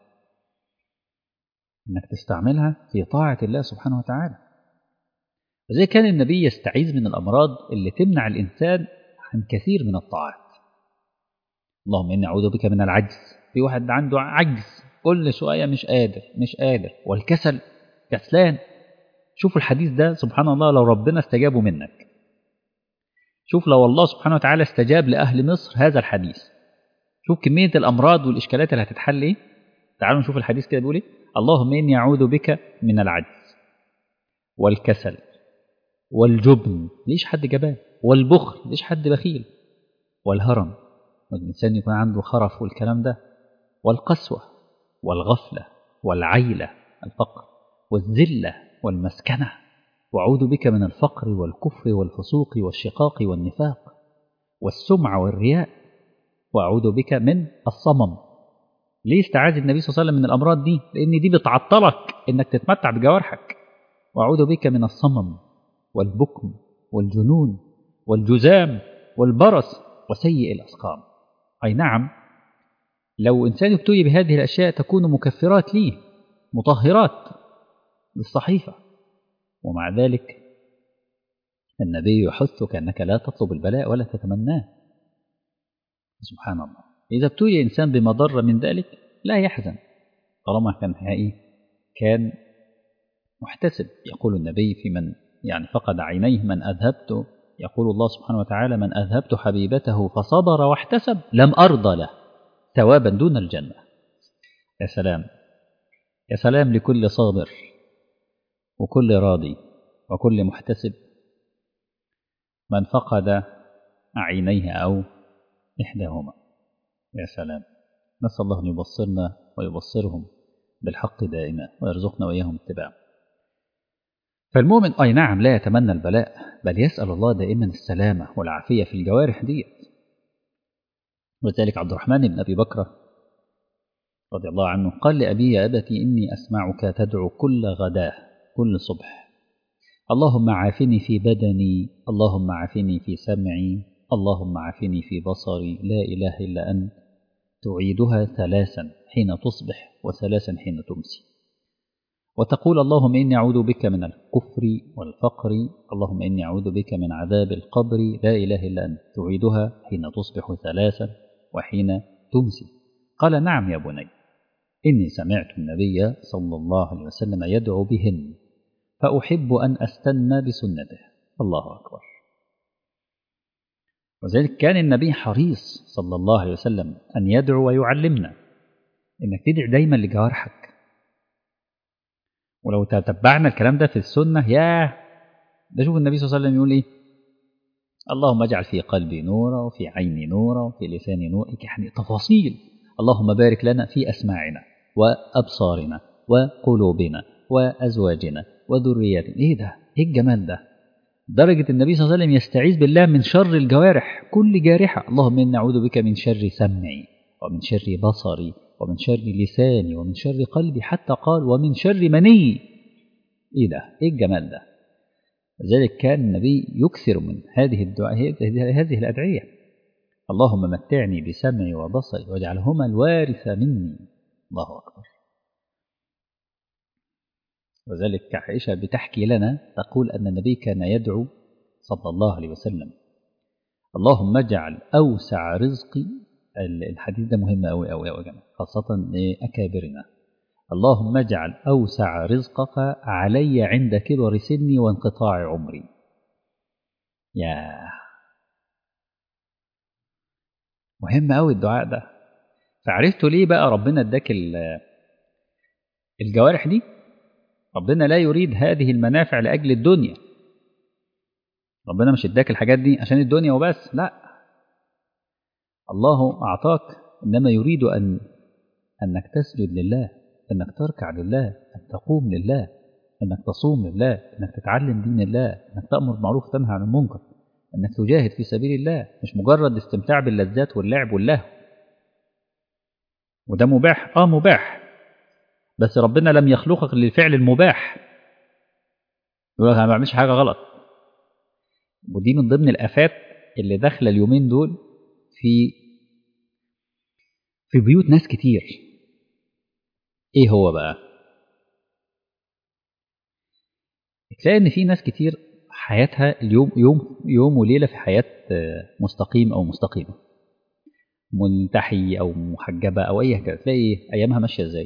انك تستعملها في طاعه الله سبحانه وتعالى وزي كان النبي يستعيذ من الامراض اللي تمنع الانسان عن كثير من الطاعات اللهم اني اعوذ بك من العجز في واحد عنده عجز كل شويه مش قادر مش قادر والكسل كسلان شوفوا الحديث ده سبحان الله لو ربنا استجابه منك شوف لو الله سبحانه وتعالى استجاب لأهل مصر هذا الحديث شوف كمية الأمراض والإشكالات اللي هتتحل إيه تعالوا نشوف الحديث كده بيقول إيه اللهم إني أعوذ بك من العجز والكسل والجبن ليش حد جبان والبخل ليش حد بخيل والهرم والإنسان يكون عنده خرف والكلام ده والقسوة والغفلة والعيلة الفقر والذلة والمسكنة وأعوذ بك من الفقر والكفر والفسوق والشقاق والنفاق والسمع والرياء وأعوذ بك من الصمم ليه استعاذ النبي صلى الله عليه وسلم من الأمراض دي لأن دي بتعطلك إنك تتمتع بجوارحك وأعوذ بك من الصمم والبكم والجنون والجزام والبرص وسيء الأسقام أي نعم لو إنسان ابتلي بهذه الأشياء تكون مكفرات ليه مطهرات للصحيفة ومع ذلك النبي يحثك أنك لا تطلب البلاء ولا تتمناه سبحان الله إذا ابتلي إنسان بمضرة من ذلك لا يحزن طالما كان إيه كان محتسب يقول النبي في من يعني فقد عينيه من أذهبت يقول الله سبحانه وتعالى من أذهبت حبيبته فصبر واحتسب لم أرضى له ثوابا دون الجنة يا سلام يا سلام لكل صابر وكل راضي وكل محتسب من فقد عينيه أو إحداهما يا سلام نسأل الله أن يبصرنا ويبصرهم بالحق دائما ويرزقنا وإياهم اتباعه فالمؤمن أي نعم لا يتمنى البلاء بل يسأل الله دائما السلامة والعافية في الجوارح ديت وذلك عبد الرحمن بن أبي بكر رضي الله عنه قال لأبي يا أبتي إني أسمعك تدعو كل غداه كل صبح اللهم عافني في بدني اللهم عافني في سمعي اللهم عافني في بصري لا إله إلا أنت تعيدها ثلاثا حين تصبح وثلاثا حين تمسي وتقول اللهم إني أعوذ بك من الكفر والفقر اللهم إني أعوذ بك من عذاب القبر لا إله إلا أنت تعيدها حين تصبح ثلاثا وحين تمسي قال نعم يا بني إني سمعت النبي صلى الله عليه وسلم يدعو بهن فأحب أن أستنى بسنته الله أكبر وذلك كان النبي حريص صلى الله عليه وسلم أن يدعو ويعلمنا إنك تدعي دايما لجوارحك ولو تتبعنا الكلام ده في السنة ياه ده شوف النبي صلى الله عليه وسلم يقول إيه اللهم اجعل في قلبي نورا وفي عيني نورا وفي لساني نورا يعني تفاصيل اللهم بارك لنا في أسماعنا وأبصارنا وقلوبنا وأزواجنا وذرياتنا إيه ده إيه الجمال ده درجة النبي صلى الله عليه وسلم يستعيذ بالله من شر الجوارح كل جارحة اللهم إني أعوذ بك من شر سمعي ومن شر بصري ومن شر لساني ومن شر قلبي حتى قال ومن شر مني إيه ده إيه الجمال ده لذلك كان النبي يكثر من هذه الدعاء هذه الأدعية اللهم متعني بسمعي وبصري واجعلهما الوارث مني الله أكبر وذلك عائشة بتحكي لنا تقول أن النبي كان يدعو صلى الله عليه وسلم اللهم اجعل أوسع رزقي الحديث ده مهم أوي أوي أوي يا جماعة خاصة لأكابرنا اللهم اجعل أوسع رزقك علي عند كبر سني وانقطاع عمري يا مهم أوي الدعاء ده فعرفتوا ليه بقى ربنا اداك الجوارح دي ربنا لا يريد هذه المنافع لأجل الدنيا ربنا مش اداك الحاجات دي عشان الدنيا وبس لا الله أعطاك إنما يريد أن أنك تسجد لله أنك تركع لله أن تقوم لله أنك تصوم لله أنك تتعلم دين الله أنك تأمر بالمعروف وتنهى عن المنكر أنك تجاهد في سبيل الله مش مجرد استمتاع باللذات واللعب واللهو وده مباح آه مباح بس ربنا لم يخلقك للفعل المباح يقول لك أنا ما بعملش حاجة غلط ودي من ضمن الآفات اللي داخلة اليومين دول في في بيوت ناس كتير ايه هو بقى تلاقي ان في ناس كتير حياتها اليوم يوم يوم وليله في حياه مستقيم او مستقيمه منتحي او محجبه او اي حاجه تلاقي ايامها ماشيه ازاي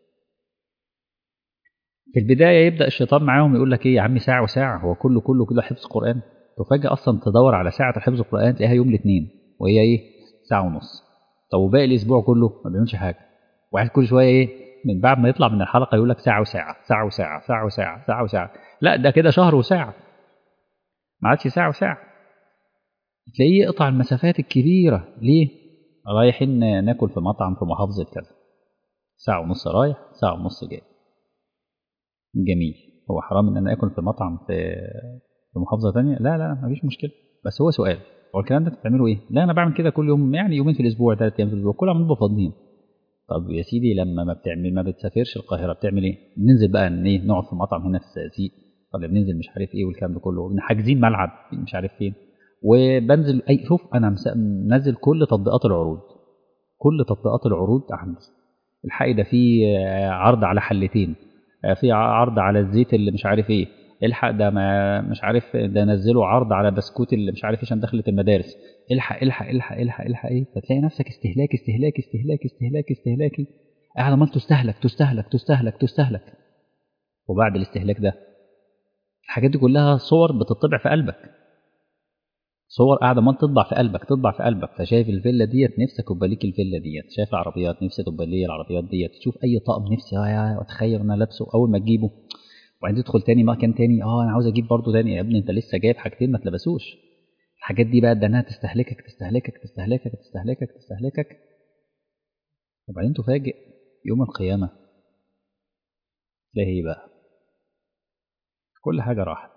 في البدايه يبدا الشيطان معاهم يقول لك ايه يا عمي ساعه وساعه هو كله كله كده حفظ قران تفاجئ اصلا تدور على ساعه حفظ القران تلاقيها يوم الاثنين وهي ايه ساعه ونص طب وباقي الاسبوع كله ما بيعملش حاجه واحد كل شويه ايه من بعد ما يطلع من الحلقه يقول لك ساعه وساعه ساعه وساعه ساعه وساعه ساعه وساعه لا ده كده شهر وساعه ما عادش ساعه وساعه تلاقيه يقطع المسافات الكبيره ليه رايحين ناكل في مطعم في محافظه كذا ساعه ونص رايح ساعه ونص جاي جميل هو حرام ان انا اكل في مطعم في في محافظه ثانيه لا لا مفيش مشكله بس هو سؤال هو الكلام ده بتعملوا ايه لا انا بعمل كده كل يوم يعني يومين في الاسبوع ثلاث ايام في الاسبوع كل عم فاضيين طب يا سيدي لما ما بتعمل ما بتسافرش القاهره بتعمل ايه؟ بننزل بقى ايه نقعد في مطعم هنا في الزقازيق ولا بننزل مش عارف ايه والكلام ده كله حاجزين ملعب مش عارف فين وبنزل اي شوف انا منزل كل تطبيقات العروض كل تطبيقات العروض عندي الحقي ده في عرض على حلتين في عرض على الزيت اللي مش عارف ايه الحق ده ما مش عارف ده نزلوا عرض على بسكوت اللي مش عارف ايش عشان دخلت المدارس الحق الحق الحق الحق الحق ايه فتلاقي نفسك استهلاك استهلاك استهلاك استهلاك استهلاكي قاعد عمال تستهلك تستهلك تستهلك تستهلك وبعد الاستهلاك ده الحاجات دي كلها صور بتطبع في قلبك صور قاعده عمال تطبع في قلبك تطبع في قلبك فشايف الفيلا ديت نفسك تبقى ليك الفيلا ديت شايف العربيات نفسي تبقى لي العربيات ديت تشوف اي طقم نفسي اه اتخيل انا لابسه اول ما تجيبه وبعدين تدخل تاني مكان تاني اه انا عاوز اجيب برضه تاني يا ابني انت لسه جايب حاجتين ما تلبسوش الحاجات دي بقى ده انها تستهلكك تستهلكك تستهلكك تستهلكك تستهلكك وبعدين تفاجئ يوم القيامة تلاقي ايه بقى كل حاجة راحت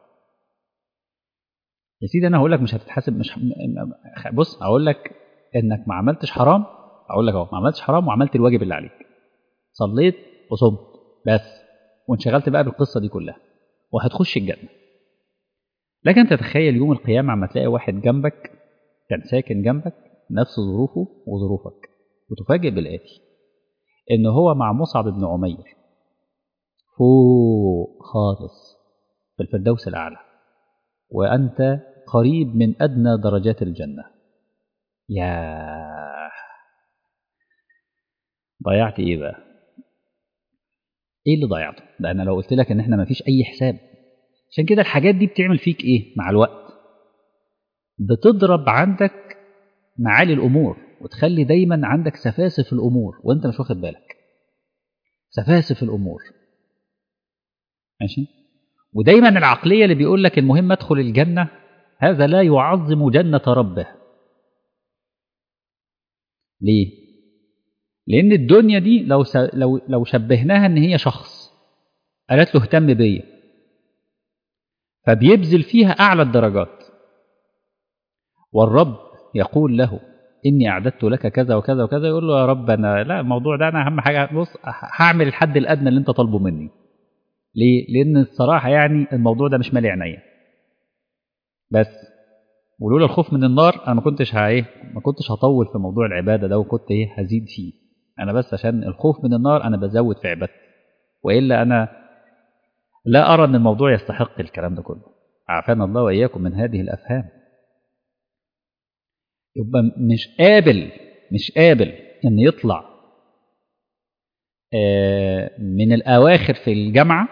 يا سيدي انا هقول لك مش هتتحاسب مش بص هقول لك انك ما عملتش حرام اقول لك اهو ما عملتش حرام وعملت الواجب اللي عليك صليت وصمت بس وانشغلت بقى بالقصة دي كلها وهتخش الجنة لكن تتخيل يوم القيامة عما تلاقي واحد جنبك كان ساكن جنبك نفس ظروفه وظروفك وتفاجئ بالآتي إن هو مع مصعب بن عمير فوق خالص في الفردوس الأعلى وأنت قريب من أدنى درجات الجنة يا ضيعت إيه بقى ايه اللي ضيعته ده انا لو قلت لك ان احنا ما فيش اي حساب عشان كده الحاجات دي بتعمل فيك ايه مع الوقت بتضرب عندك معالي الامور وتخلي دايما عندك سفاسف الامور وانت مش واخد بالك سفاسف الامور ماشي ودايما العقليه اللي بيقول لك المهم ادخل الجنه هذا لا يعظم جنه ربه ليه لان الدنيا دي لو س... لو لو شبهناها ان هي شخص قالت له اهتم بيا فبيبذل فيها اعلى الدرجات والرب يقول له اني اعددت لك كذا وكذا وكذا يقول له يا رب انا لا الموضوع ده انا اهم حاجه بص هعمل الحد الادنى اللي انت طالبه مني ليه لان الصراحه يعني الموضوع ده مش مالي عينيا بس ولولا الخوف من النار انا ما كنتش ايه ما كنتش هطول في موضوع العباده ده وكنت ايه هزيد فيه انا بس عشان الخوف من النار انا بزود في عبادتي والا انا لا ارى ان الموضوع يستحق الكلام ده كله عافانا الله واياكم من هذه الافهام يبقى مش قابل مش قابل ان يطلع من الاواخر في الجامعه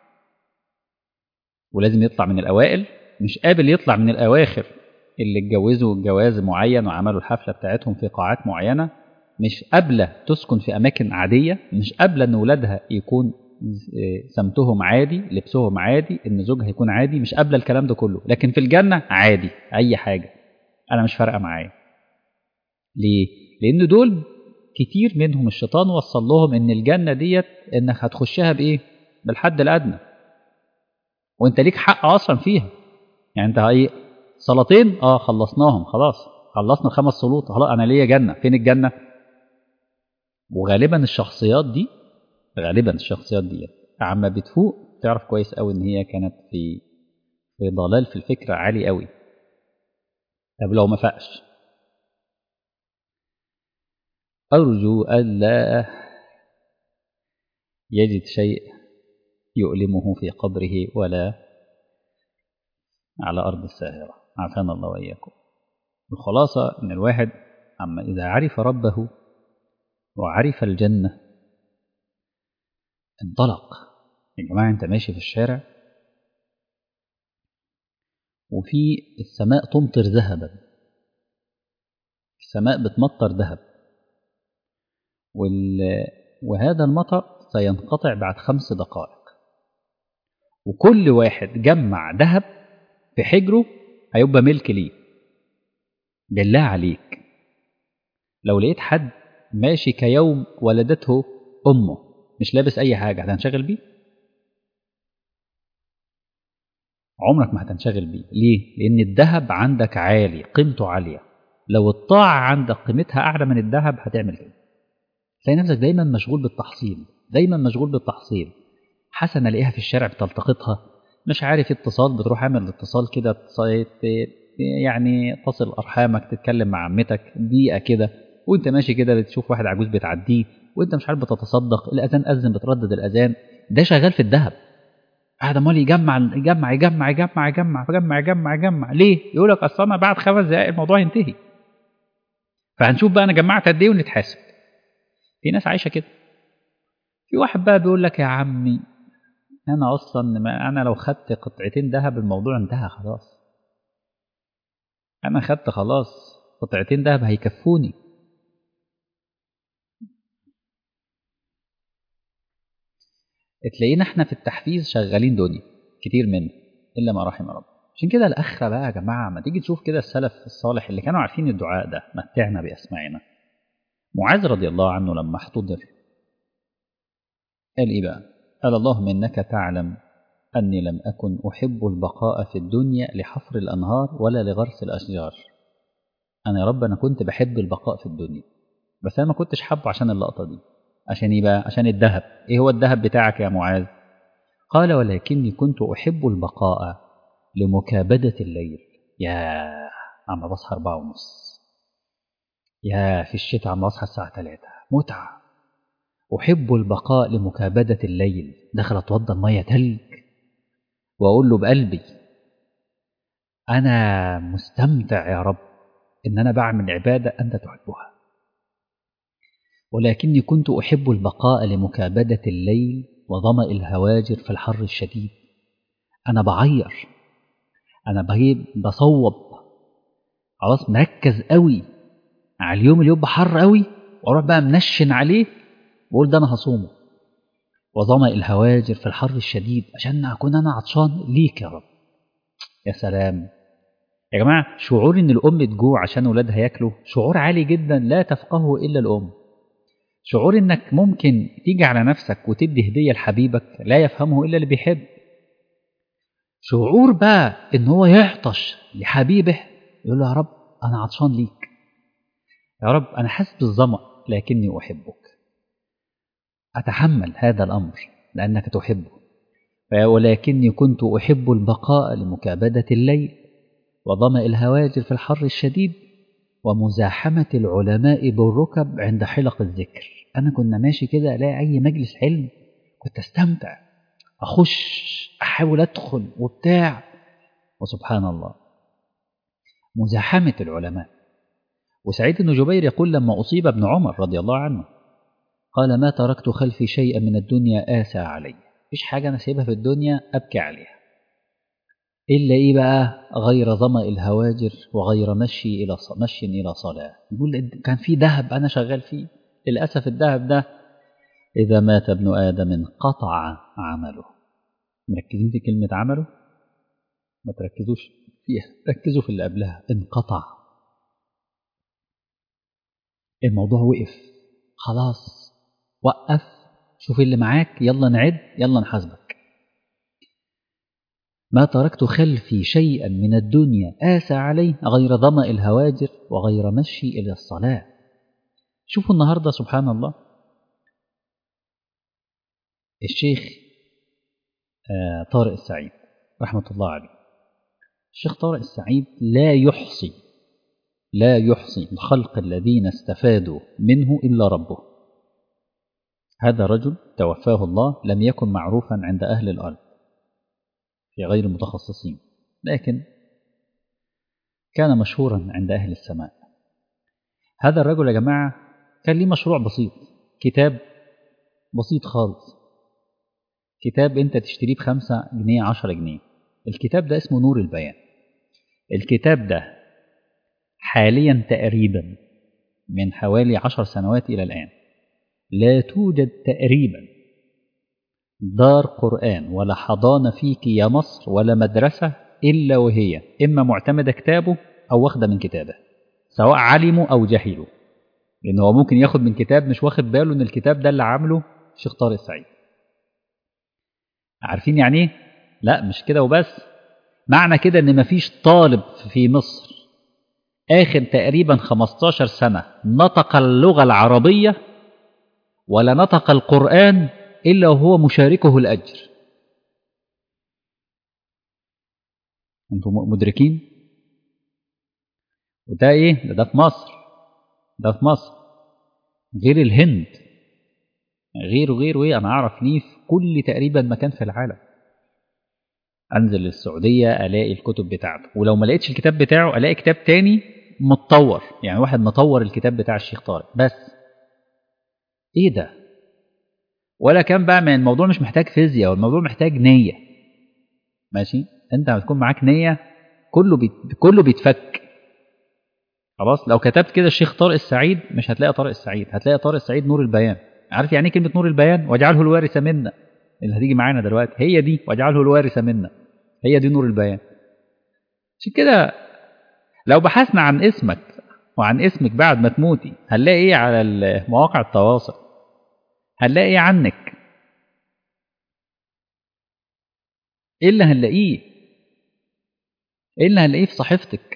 ولازم يطلع من الاوائل مش قابل يطلع من الاواخر اللي اتجوزوا جواز معين وعملوا الحفله بتاعتهم في قاعات معينه مش قابله تسكن في اماكن عاديه مش قابله ان ولادها يكون سمتهم عادي لبسهم عادي ان زوجها يكون عادي مش قابله الكلام ده كله لكن في الجنه عادي اي حاجه انا مش فارقه معايا ليه لان دول كتير منهم الشيطان وصل لهم ان الجنه ديت انك هتخشها بايه بالحد الادنى وانت ليك حق اصلا فيها يعني انت ايه صلاتين اه خلصناهم خلاص خلصنا الخمس صلوات خلاص انا ليا جنه فين الجنه وغالبا الشخصيات دي غالبا الشخصيات دي عما بتفوق تعرف كويس قوي ان هي كانت في في ضلال في الفكره عالي قوي طب لو ما فاقش ارجو الا يجد شيء يؤلمه في قبره ولا على ارض الساهره عافانا الله واياكم الخلاصه ان الواحد اما اذا عرف ربه وعرف الجنه انطلق يا جماعة أنت ماشي في الشارع وفي السماء تمطر ذهبا السماء بتمطر ذهب وال... وهذا المطر سينقطع بعد خمس دقائق وكل واحد جمع ذهب في حجره هيبقى ملك ليه بالله عليك لو لقيت حد ماشي كيوم ولدته أمه مش لابس اي حاجه هتنشغل بيه عمرك ما هتنشغل بيه ليه لان الذهب عندك عالي قيمته عاليه لو الطاعه عندك قيمتها اعلى من الذهب هتعمل كده تلاقي نفسك دايما مشغول بالتحصيل دايما مشغول بالتحصيل حسنه الاقيها في الشارع بتلتقطها مش عارف اتصال بتروح عامل اتصال كده يعني تصل ارحامك تتكلم مع عمتك دقيقه كده وانت ماشي كده بتشوف واحد عجوز بتعديه وانت مش عارف بتتصدق الاذان اذن بتردد الاذان ده شغال في الذهب قاعد امال يجمع يجمع يجمع يجمع يجمع يجمع يجمع يجمع ليه؟ يقول لك اصل انا بعد خمس دقائق الموضوع ينتهي فهنشوف بقى انا جمعت قد ايه ونتحاسب في ناس عايشه كده في واحد بقى بيقول لك يا عمي انا اصلا ما انا لو خدت قطعتين ذهب الموضوع انتهى خلاص انا خدت خلاص قطعتين ذهب هيكفوني تلاقينا احنا في التحفيز شغالين دنيا كتير منه الا ما رحم رب عشان كده الاخره بقى يا جماعه ما تيجي تشوف كده السلف الصالح اللي كانوا عارفين الدعاء ده متعنا باسماعنا معاذ رضي الله عنه لما احتضر قال ايه بقى قال اللهم انك تعلم اني لم اكن احب البقاء في الدنيا لحفر الانهار ولا لغرس الاشجار انا يا رب انا كنت بحب البقاء في الدنيا بس انا ما كنتش حابه عشان اللقطه دي عشان ايه بقى عشان الذهب ايه هو الذهب بتاعك يا معاذ قال ولكني كنت احب البقاء لمكابدة الليل يا عم بصحى أربعة ونص يا في الشتاء عم بصحى الساعة ثلاثة متعة أحب البقاء لمكابدة الليل دخل أتوضى المية تلج وأقول له بقلبي أنا مستمتع يا رب إن أنا بعمل عبادة أنت تحبها ولكني كنت أحب البقاء لمكابدة الليل وظمأ الهواجر في الحر الشديد أنا بعير أنا بجيب بصوب خلاص مركز قوي على اليوم اللي يبقى حر قوي وأروح بقى منشن عليه وأقول ده أنا هصومه وظمأ الهواجر في الحر الشديد عشان أكون أنا عطشان ليك يا رب يا سلام يا جماعة شعور إن الأم تجوع عشان ولادها ياكلوا شعور عالي جدا لا تفقهه إلا الأم شعور إنك ممكن تيجي على نفسك وتدي هدية لحبيبك لا يفهمه إلا اللي بيحب شعور بقى إن هو يعطش لحبيبه يقول له يا رب أنا عطشان ليك يا رب أنا حاسس بالظمأ لكني أحبك أتحمل هذا الأمر لأنك تحبه ولكني كنت أحب البقاء لمكابدة الليل وظمأ الهواجر في الحر الشديد ومزاحمة العلماء بالركب عند حلق الذكر أنا كنا ماشي كده ألاقي أي مجلس علم كنت أستمتع أخش أحاول أدخل وبتاع وسبحان الله مزاحمة العلماء وسعيد بن جبير يقول لما أصيب ابن عمر رضي الله عنه قال ما تركت خلفي شيئا من الدنيا آسى علي مفيش حاجة أنا سايبها في الدنيا أبكي عليها إلا إيه بقى غير ظمأ الهواجر وغير مشي إلى ص... مشي إلى صلاة يقول كان في ذهب أنا شغال فيه للأسف الذهب ده إذا مات ابن آدم انقطع عمله مركزين في كلمة عمله ما تركزوش فيها ركزوا في اللي قبلها انقطع الموضوع وقف خلاص وقف شوف اللي معاك يلا نعد يلا نحاسبك ما تركت خلفي شيئا من الدنيا آسى عليه غير ظمأ الهواجر وغير مشي إلى الصلاة شوفوا النهاردة سبحان الله الشيخ آه طارق السعيد رحمة الله عليه الشيخ طارق السعيد لا يحصي لا يحصي الخلق الذين استفادوا منه إلا ربه هذا رجل توفاه الله لم يكن معروفا عند أهل الأرض في غير المتخصصين لكن كان مشهورا عند أهل السماء هذا الرجل يا جماعة كان ليه مشروع بسيط كتاب بسيط خالص كتاب انت تشتريه بخمسة جنيه عشرة جنيه الكتاب ده اسمه نور البيان الكتاب ده حاليا تقريبا من حوالي عشر سنوات إلى الآن لا توجد تقريبا دار قرآن ولا حضانة فيك يا مصر ولا مدرسة إلا وهي إما معتمدة كتابه أو واخدة من كتابه سواء علموا أو جهلوا لأن هو ممكن ياخد من كتاب مش واخد باله إن الكتاب ده اللي عامله الشيخ طارق السعيد عارفين يعني ايه؟ لا مش كده وبس معنى كده ان مفيش طالب في مصر اخر تقريبا 15 سنة نطق اللغة العربية ولا نطق القرآن إلا وهو مشاركه الأجر أنتم مدركين وده إيه ده, ده في مصر ده في مصر غير الهند غير غير ايه انا اعرف ليه في كل تقريبا مكان في العالم انزل السعوديه الاقي الكتب بتاعته ولو ما لقيتش الكتاب بتاعه الاقي كتاب تاني متطور يعني واحد مطور الكتاب بتاع الشيخ طارق بس ايه ده ولا كان بقى من الموضوع مش محتاج فيزياء والموضوع محتاج نيه ماشي انت لما تكون معاك نيه كله بيت... كله بيتفك خلاص لو كتبت كده الشيخ طارق السعيد مش هتلاقي طارق السعيد هتلاقي طارق السعيد نور البيان عارف يعني ايه كلمه نور البيان واجعله الوارث منا اللي هتيجي معانا دلوقتي هي دي واجعله الوارث منا هي دي نور البيان عشان كده لو بحثنا عن اسمك وعن اسمك بعد ما تموتي هنلاقي ايه على مواقع التواصل هنلاقي ايه عنك ايه اللي هنلاقيه ايه اللي هنلاقيه في صحيفتك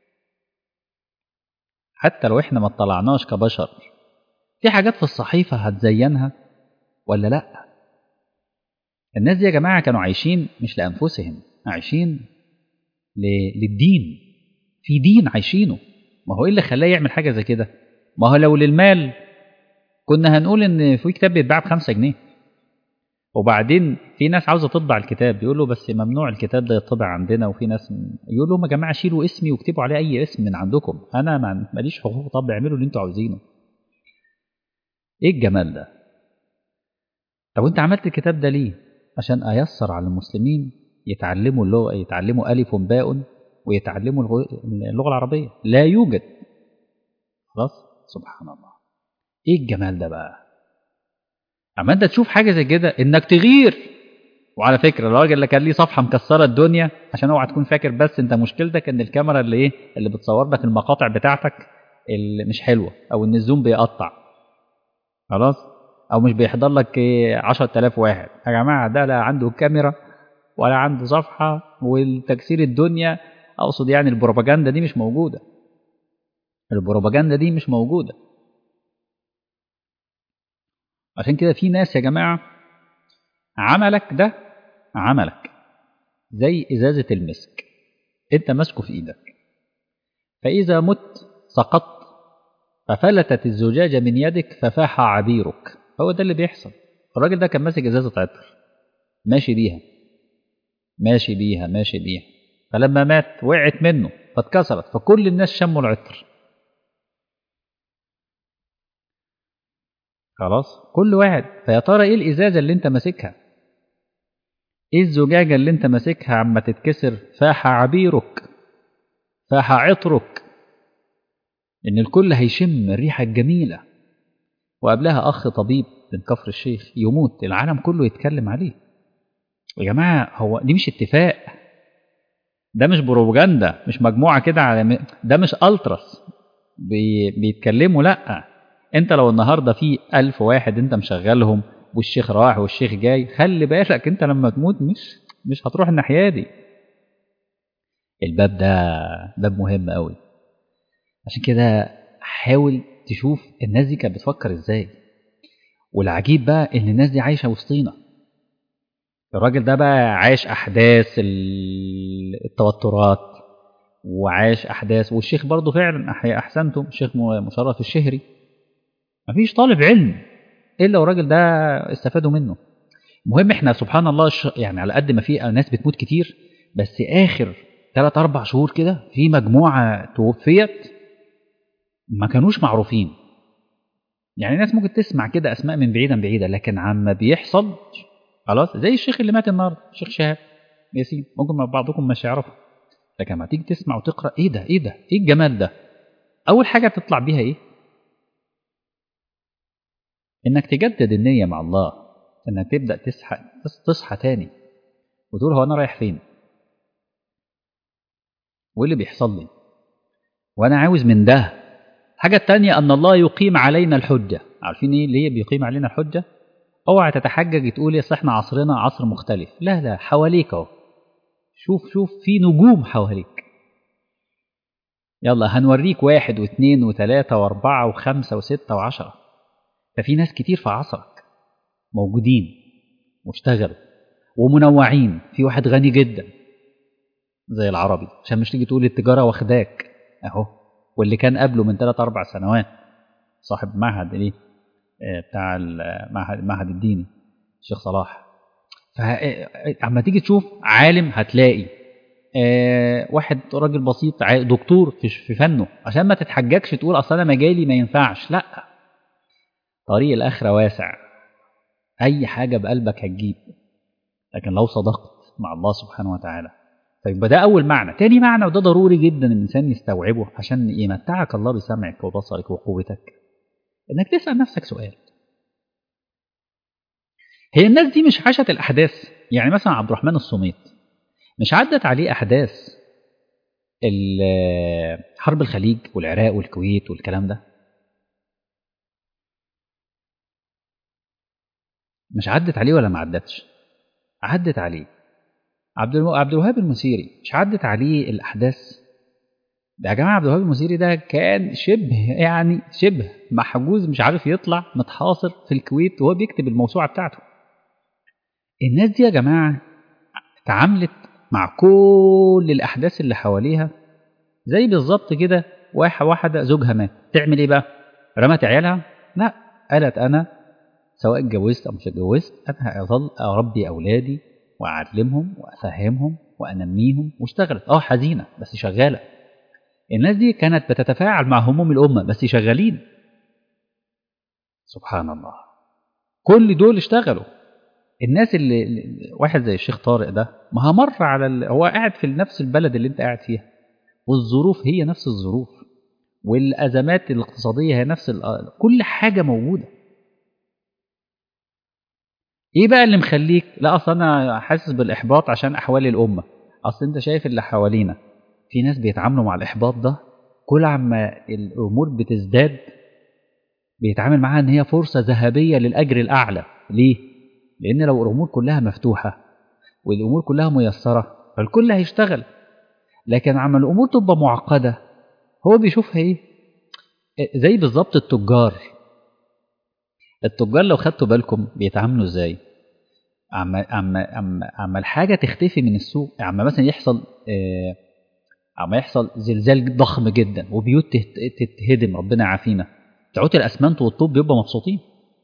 حتى لو احنا ما اطلعناش كبشر في حاجات في الصحيفة هتزينها ولا لا الناس دي يا جماعة كانوا عايشين مش لأنفسهم عايشين للدين في دين عايشينه ما هو ايه اللي خلاه يعمل حاجة زي كده ما هو لو للمال كنا هنقول ان في كتاب بيتباع بخمسة جنيه وبعدين في ناس عاوزة تطبع الكتاب يقول بس ممنوع الكتاب ده يطبع عندنا وفي ناس يقول لهم يا جماعة شيلوا اسمي واكتبوا عليه أي اسم من عندكم أنا ماليش حقوق طبع اعملوا اللي أنتوا عاوزينه ايه الجمال ده طب انت عملت الكتاب ده ليه عشان ايسر على المسلمين يتعلموا اللغه يتعلموا الف باء ويتعلموا اللغه العربيه لا يوجد خلاص سبحان الله ايه الجمال ده بقى اما انت تشوف حاجه زي كده انك تغير وعلى فكره الراجل اللي كان ليه صفحه مكسره الدنيا عشان اوعى تكون فاكر بس انت مشكلتك ان الكاميرا اللي ايه اللي بتصور لك المقاطع بتاعتك اللي مش حلوه او ان الزوم بيقطع خلاص او مش بيحضر لك 10000 واحد يا جماعه ده لا عنده كاميرا ولا عنده صفحه والتكسير الدنيا اقصد يعني البروباجندا دي مش موجوده البروباجندا دي مش موجوده عشان كده في ناس يا جماعه عملك ده عملك زي ازازه المسك انت ماسكه في ايدك فاذا مت سقطت ففلتت الزجاجة من يدك ففاح عبيرك هو ده اللي بيحصل الراجل ده كان ماسك ازازة عطر ماشي بيها ماشي بيها ماشي بيها فلما مات وقعت منه فاتكسرت فكل الناس شموا العطر خلاص كل واحد فيا ترى ايه الازازه اللي انت ماسكها ايه الزجاجه اللي انت ماسكها عما تتكسر فاح عبيرك فاح عطرك ان الكل هيشم الريحه الجميله وقبلها اخ طبيب من كفر الشيخ يموت العالم كله يتكلم عليه يا جماعه هو دي مش اتفاق ده مش بروباجندا مش مجموعه كده على ده مش التراس بي... بيتكلموا لا انت لو النهارده في ألف واحد انت مشغلهم والشيخ راح والشيخ جاي خلي بالك انت لما تموت مش مش هتروح الناحيه دي الباب ده باب مهم قوي عشان كده حاول تشوف الناس دي كانت بتفكر ازاي والعجيب بقى ان الناس دي عايشه وسطينا الراجل ده بقى عاش احداث التوترات وعاش احداث والشيخ برضه فعلا احسنتم الشيخ مشرف الشهري مفيش طالب علم الا والراجل ده استفادوا منه المهم احنا سبحان الله يعني على قد ما في ناس بتموت كتير بس اخر ثلاث اربع شهور كده في مجموعه توفيت ما كانوش معروفين يعني الناس ممكن تسمع كده اسماء من بعيدا بعيدا لكن عما بيحصل خلاص زي الشيخ اللي مات النهارده الشيخ شهاب ياسين ممكن بعضكم مش يعرفه لكن لما تيجي تسمع وتقرا ايه ده ايه ده ايه الجمال ده اول حاجه بتطلع بيها ايه انك تجدد النيه مع الله انك تبدا تصحى تصحى تاني وتقول هو انا رايح فين وايه اللي بيحصل لي وانا عاوز من ده الحاجه الثانيه ان الله يقيم علينا الحجه عارفين ايه ليه بيقيم علينا الحجه اوعى تتحجج تقول اصل احنا عصرنا عصر مختلف لا لا حواليك اهو شوف شوف في نجوم حواليك يلا هنوريك واحد واثنين وثلاثة وأربعة وخمسة وستة وعشرة ففي ناس كتير في عصرك موجودين واشتغلوا ومنوعين في واحد غني جدا زي العربي عشان مش تيجي تقول التجارة واخداك اهو واللي كان قبله من ثلاث أربع سنوات صاحب معهد ايه بتاع المعهد المعهد الديني الشيخ صلاح فاما تيجي تشوف عالم هتلاقي آه واحد راجل بسيط دكتور في, في فنه عشان ما تتحججش تقول اصل انا مجالي ما ينفعش لا طريق الاخره واسع اي حاجه بقلبك هتجيب لكن لو صدقت مع الله سبحانه وتعالى فيبقى ده اول معنى تاني معنى وده ضروري جدا الانسان يستوعبه عشان يمتعك الله بسمعك وبصرك وقوتك انك تسال نفسك سؤال هي الناس دي مش عاشت الاحداث يعني مثلا عبد الرحمن الصميت مش عدت عليه احداث حرب الخليج والعراق والكويت والكلام ده مش عدت عليه ولا ما عدتش عدت عليه عبد الو... عبد الوهاب المسيري مش عدت عليه الاحداث ده يا جماعه عبد الوهاب المسيري ده كان شبه يعني شبه محجوز مش عارف يطلع متحاصر في الكويت وهو بيكتب الموسوعه بتاعته الناس دي يا جماعه اتعاملت مع كل الاحداث اللي حواليها زي بالظبط كده واحده واحده زوجها مات تعمل ايه بقى رمت عيالها لا قالت انا سواء اتجوزت او مش اتجوزت انا هظل اربي اولادي واعلمهم وافهمهم وانميهم واشتغلت اه حزينه بس شغاله الناس دي كانت بتتفاعل مع هموم الامه بس شغالين سبحان الله كل دول اشتغلوا الناس اللي واحد زي الشيخ طارق ده ما مر على ال... هو قاعد في نفس البلد اللي انت قاعد فيها والظروف هي نفس الظروف والازمات الاقتصاديه هي نفس ال... كل حاجه موجوده ايه بقى اللي مخليك لا اصل انا حاسس بالاحباط عشان احوال الامه اصل انت شايف اللي حوالينا في ناس بيتعاملوا مع الاحباط ده كل عما الامور بتزداد بيتعامل معاها ان هي فرصه ذهبيه للاجر الاعلى ليه لان لو الامور كلها مفتوحه والامور كلها ميسره فالكل هيشتغل لكن عما الامور تبقى معقده هو بيشوفها ايه زي بالظبط التجار التجار لو خدتوا بالكم بيتعاملوا ازاي اما اما اما اما الحاجه تختفي من السوق اما مثلا يحصل اما يحصل زلزال ضخم جدا وبيوت تتهدم ربنا يعافينا بتوعات الاسمنت والطوب بيبقوا مبسوطين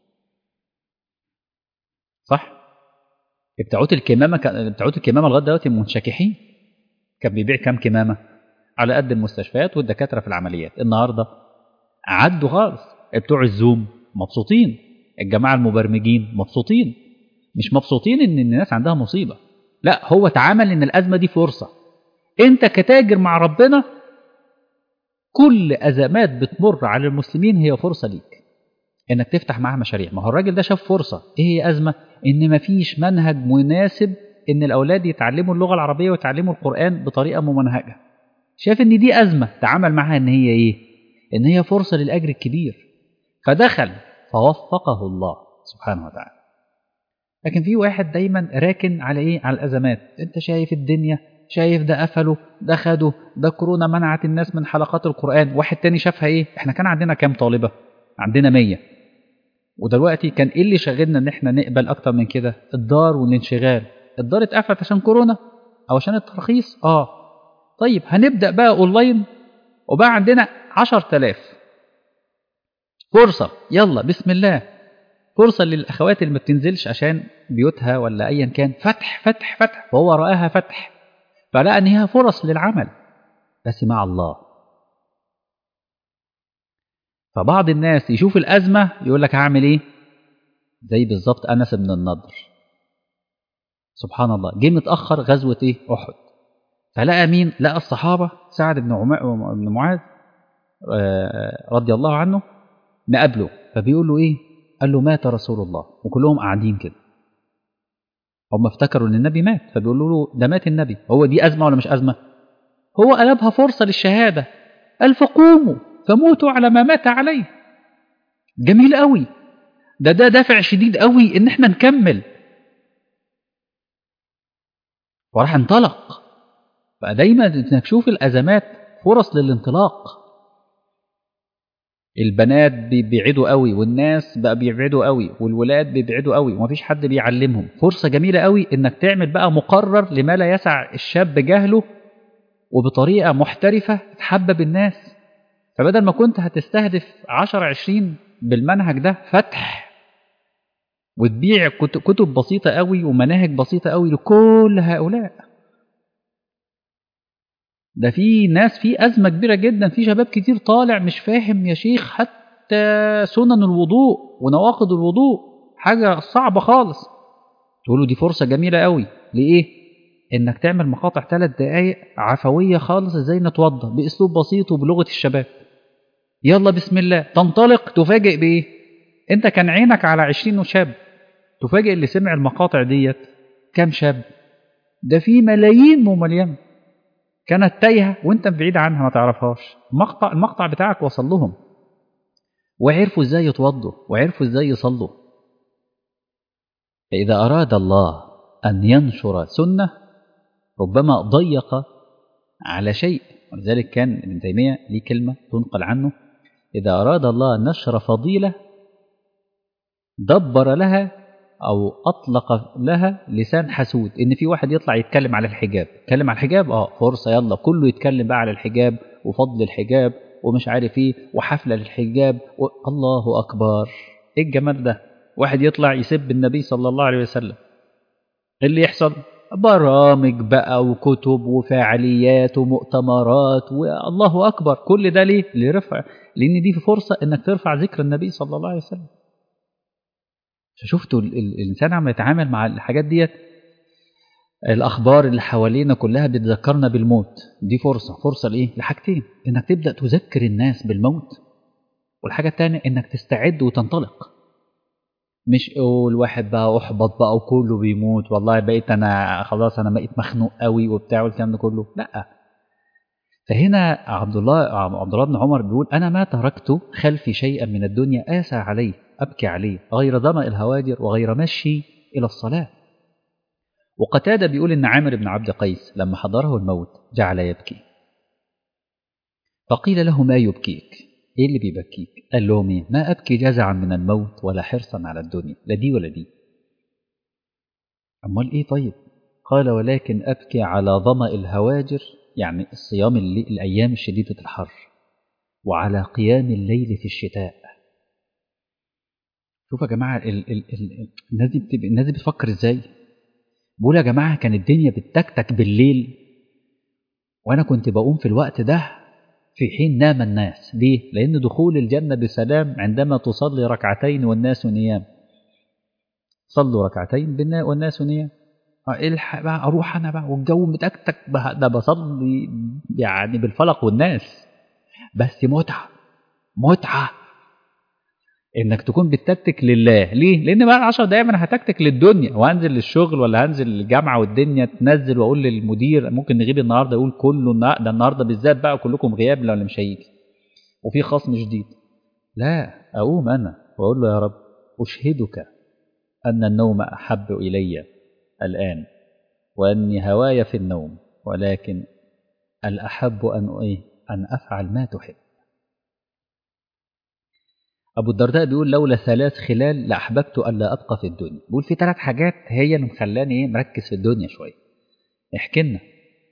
صح بتوعات الكمامه بتوعات الكمامه لغايه دلوقتي منشكحين كان بيبيع كام كمامه على قد المستشفيات والدكاتره في العمليات النهارده عدوا خالص بتوع الزوم مبسوطين الجماعة المبرمجين مبسوطين مش مبسوطين ان الناس عندها مصيبة لا هو تعامل ان الأزمة دي فرصة انت كتاجر مع ربنا كل أزمات بتمر على المسلمين هي فرصة ليك انك تفتح معاه مشاريع ما هو الراجل ده شاف فرصة ايه هي أزمة ان مفيش منهج مناسب ان الأولاد يتعلموا اللغة العربية ويتعلموا القرآن بطريقة ممنهجة شاف ان دي أزمة تعامل معها ان هي ايه ان هي فرصة للأجر الكبير فدخل فوفقه الله سبحانه وتعالى لكن في واحد دايما راكن على ايه على الازمات انت شايف الدنيا شايف ده قفله ده خده ده كورونا منعت الناس من حلقات القرآن واحد تاني شافها ايه احنا كان عندنا كام طالبة عندنا مية ودلوقتي كان ايه اللي شغلنا ان احنا نقبل اكتر من كده الدار والانشغال الدار اتقفلت عشان كورونا او عشان الترخيص اه طيب هنبدأ بقى اونلاين وبقى عندنا عشر تلاف فرصة يلا بسم الله فرصة للأخوات اللي ما بتنزلش عشان بيوتها ولا أيا كان فتح فتح فتح وهو رآها فتح فلقى إن هي فرص للعمل بس مع الله فبعض الناس يشوف الأزمة يقول لك هعمل إيه زي بالظبط أنس بن النضر سبحان الله جه متأخر غزوة إيه أحد فلقى مين لقى الصحابة سعد بن, عم... بن معاذ رضي الله عنه مقابله فبيقول له ايه قال له مات رسول الله وكلهم قاعدين كده هم افتكروا ان النبي مات فبيقولوا له ده مات النبي هو دي ازمه ولا مش ازمه هو قلبها فرصه للشهاده قال فقوموا فموتوا على ما مات عليه جميل قوي ده ده دافع شديد قوي ان احنا نكمل وراح انطلق فدايما انك تشوف الازمات فرص للانطلاق البنات بيبعدوا قوي والناس بقى بيبعدوا قوي والولاد بيبعدوا قوي ومفيش حد بيعلمهم فرصة جميلة قوي انك تعمل بقى مقرر لما لا يسع الشاب جهله وبطريقة محترفة تحبب الناس فبدل ما كنت هتستهدف 10 20 بالمنهج ده فتح وتبيع كتب بسيطة قوي ومناهج بسيطة قوي لكل هؤلاء ده في ناس في أزمة كبيرة جدا في شباب كتير طالع مش فاهم يا شيخ حتى سنن الوضوء ونواقض الوضوء حاجة صعبة خالص تقول له دي فرصة جميلة قوي لإيه؟ إنك تعمل مقاطع ثلاث دقايق عفوية خالص إزاي نتوضى بأسلوب بسيط وبلغة الشباب يلا بسم الله تنطلق تفاجئ بإيه؟ أنت كان عينك على عشرين شاب تفاجئ اللي سمع المقاطع ديت كام شاب؟ ده في ملايين ممليان كانت تايهه وانت بعيد عنها ما تعرفهاش المقطع المقطع بتاعك وصل لهم وعرفوا ازاي يتوضوا وعرفوا ازاي يصلوا فاذا اراد الله ان ينشر سنه ربما ضيق على شيء ولذلك كان ابن تيميه ليه كلمه تنقل عنه اذا اراد الله نشر فضيله دبر لها او اطلق لها لسان حسود ان في واحد يطلع يتكلم على الحجاب يتكلم على الحجاب اه فرصه يلا كله يتكلم بقى على الحجاب وفضل الحجاب ومش عارف ايه وحفله للحجاب و... الله اكبر ايه الجمال ده واحد يطلع يسب النبي صلى الله عليه وسلم اللي يحصل برامج بقى وكتب وفعاليات ومؤتمرات والله اكبر كل ده ليه لرفع لان دي فرصه انك ترفع ذكر النبي صلى الله عليه وسلم فشفتوا الانسان عم يتعامل مع الحاجات ديت الاخبار اللي حوالينا كلها بتذكرنا بالموت دي فرصه فرصه لايه لحاجتين انك تبدا تذكر الناس بالموت والحاجه الثانيه انك تستعد وتنطلق مش الواحد بقى احبط بقى وكله بيموت والله بقيت انا خلاص انا بقيت مخنوق قوي وبتاع والكلام ده كله لا فهنا عبد الله عبد الله بن عمر بيقول انا ما تركت خلفي شيئا من الدنيا اسى عليه ابكي عليه غير ظما الهواجر وغير مشي الى الصلاه وقتاده بيقول ان عامر بن عبد قيس لما حضره الموت جعل يبكي فقيل له ما يبكيك ايه اللي بيبكيك قال لهم ايه ما ابكي جزعا من الموت ولا حرصا على الدنيا لا دي ولا دي امال ايه طيب قال ولكن ابكي على ظما الهواجر يعني الصيام اللي الايام الشديده الحر وعلى قيام الليل في الشتاء شوفوا يا جماعه ال ال ال الناس دي بتبقى الناس دي بتفكر ازاي بقول يا جماعه كان الدنيا بتتكتك بالليل وانا كنت بقوم في الوقت ده في حين نام الناس ليه؟ لأن دخول الجنة بسلام عندما تصلي ركعتين والناس نيام صلوا ركعتين بالنا- والناس نيام آه، الحق بقى اروح انا بقى والجو متكتك بقى ده بصلي يعني بالفلق والناس بس متعه متعه انك تكون بتتكتك لله ليه لان بقى العشر دقايق انا هتكتك للدنيا وهنزل للشغل ولا هنزل للجامعه والدنيا تنزل واقول للمدير ممكن نغيب النهارده يقول كله النا- ده النهارده بالذات بقى كلكم غياب لو اللي مش هيجي وفي خصم جديد لا اقوم انا واقول له يا رب اشهدك ان النوم احب الي الان واني هواي في النوم ولكن الاحب ان ايه ان افعل ما تحب أبو الدرداء بيقول لولا ثلاث خلال لأحببت ألا أبقى في الدنيا بيقول في ثلاث حاجات هي اللي مخلاني إيه مركز في الدنيا شوية احكي لنا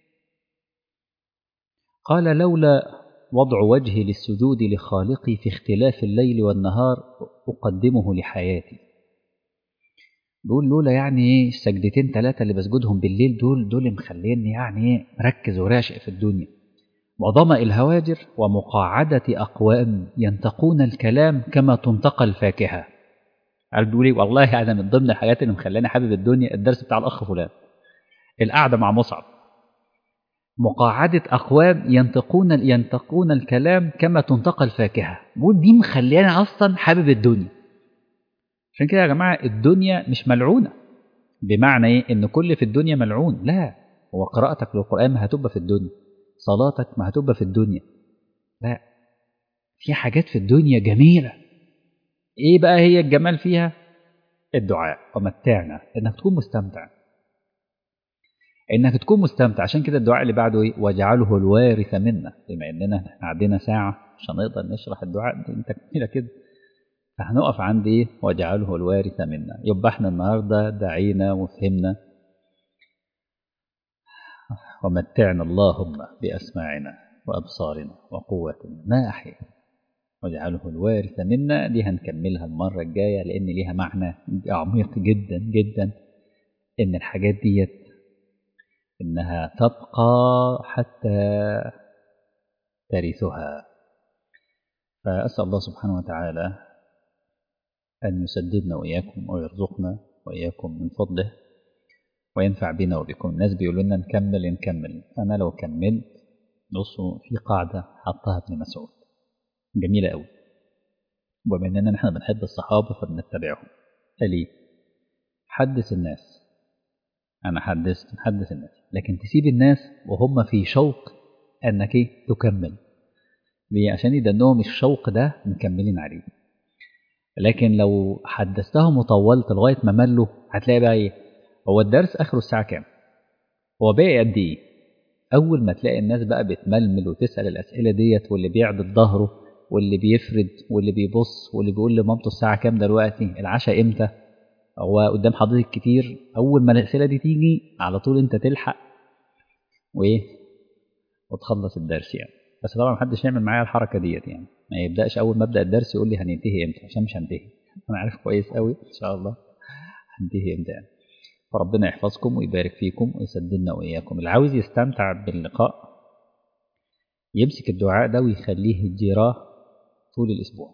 قال لولا وضع وجهي للسجود لخالقي في اختلاف الليل والنهار أقدمه لحياتي بيقول لولا يعني ايه السجدتين ثلاثة اللي بسجدهم بالليل دول دول اللي مخليني يعني ايه مركز وراشق في الدنيا وظمأ الهواجر ومقاعدة أقوام ينتقون الكلام كما تنتقى الفاكهة قال بيقول لي والله أنا من ضمن الحاجات اللي مخلاني حابب الدنيا الدرس بتاع الأخ فلان القعدة مع مصعب مقاعدة أقوام ينتقون ينتقون الكلام كما تنتقى الفاكهة بيقول دي مخلياني أصلا حابب الدنيا عشان كده يا جماعة الدنيا مش ملعونة بمعنى إيه إن كل في الدنيا ملعون لا هو قراءتك للقرآن ما هتبقى في الدنيا صلاتك ما هتبقى في الدنيا لا في حاجات في الدنيا جميلة ايه بقى هي الجمال فيها الدعاء ومتعنا انك تكون مستمتع انك تكون مستمتع عشان كده الدعاء اللي بعده ايه واجعله الوارث منا بما اننا إحنا عندنا ساعة عشان نقدر نشرح الدعاء دي تكملة كده فهنقف عند ايه واجعله الوارث منا يبقى احنا النهارده دعينا وفهمنا ومتعنا اللهم بأسماعنا وأبصارنا وقوتنا ما أحيا واجعله الوارث منا دي هنكملها المرة الجاية لأن ليها معنى عميق جدا جدا إن الحاجات ديت إنها تبقى حتى ترثها فأسأل الله سبحانه وتعالى أن يسددنا وإياكم ويرزقنا وإياكم من فضله وينفع بنا وبكم الناس بيقولوا لنا نكمل نكمل أنا لو كملت بصوا في قاعدة حطها ابن مسعود جميلة قوي وبما إننا نحن بنحب الصحابة فبنتبعهم قال إيه حدث الناس أنا حدثت حدث الناس لكن تسيب الناس وهم في شوق أنك إيه تكمل ليه عشان يدنهم الشوق ده مكملين عليه لكن لو حدثتهم وطولت لغاية ما ملوا هتلاقي بقى إيه هو الدرس اخره الساعه كام هو باقي قد ايه اول ما تلاقي الناس بقى بتململ وتسال الاسئله ديت واللي بيعدل ظهره واللي بيفرد واللي بيبص واللي بيقول لمامته الساعه كام دلوقتي العشاء امتى هو قدام حضرتك كتير اول ما الاسئله دي تيجي على طول انت تلحق وايه وتخلص الدرس يعني بس طبعا محدش يعمل معايا الحركه ديت يعني ما يبداش اول ما ابدا الدرس يقول لي هننتهي امتى عشان مش هنتهي انا عارف كويس قوي ان شاء الله هنتهي امتى يعني فربنا يحفظكم ويبارك فيكم ويسددنا وإياكم اللي عاوز يستمتع باللقاء يمسك الدعاء ده ويخليه يجراه طول الأسبوع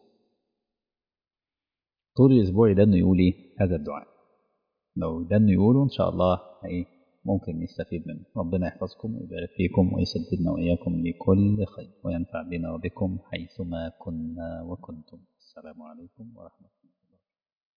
طول الأسبوع ده إنه يقول إيه هذا الدعاء لو ده إنه يقوله إن شاء الله إيه ممكن يستفيد منه ربنا يحفظكم ويبارك فيكم ويسددنا وإياكم لكل خير وينفع بنا وبكم حيثما كنا وكنتم السلام عليكم ورحمة الله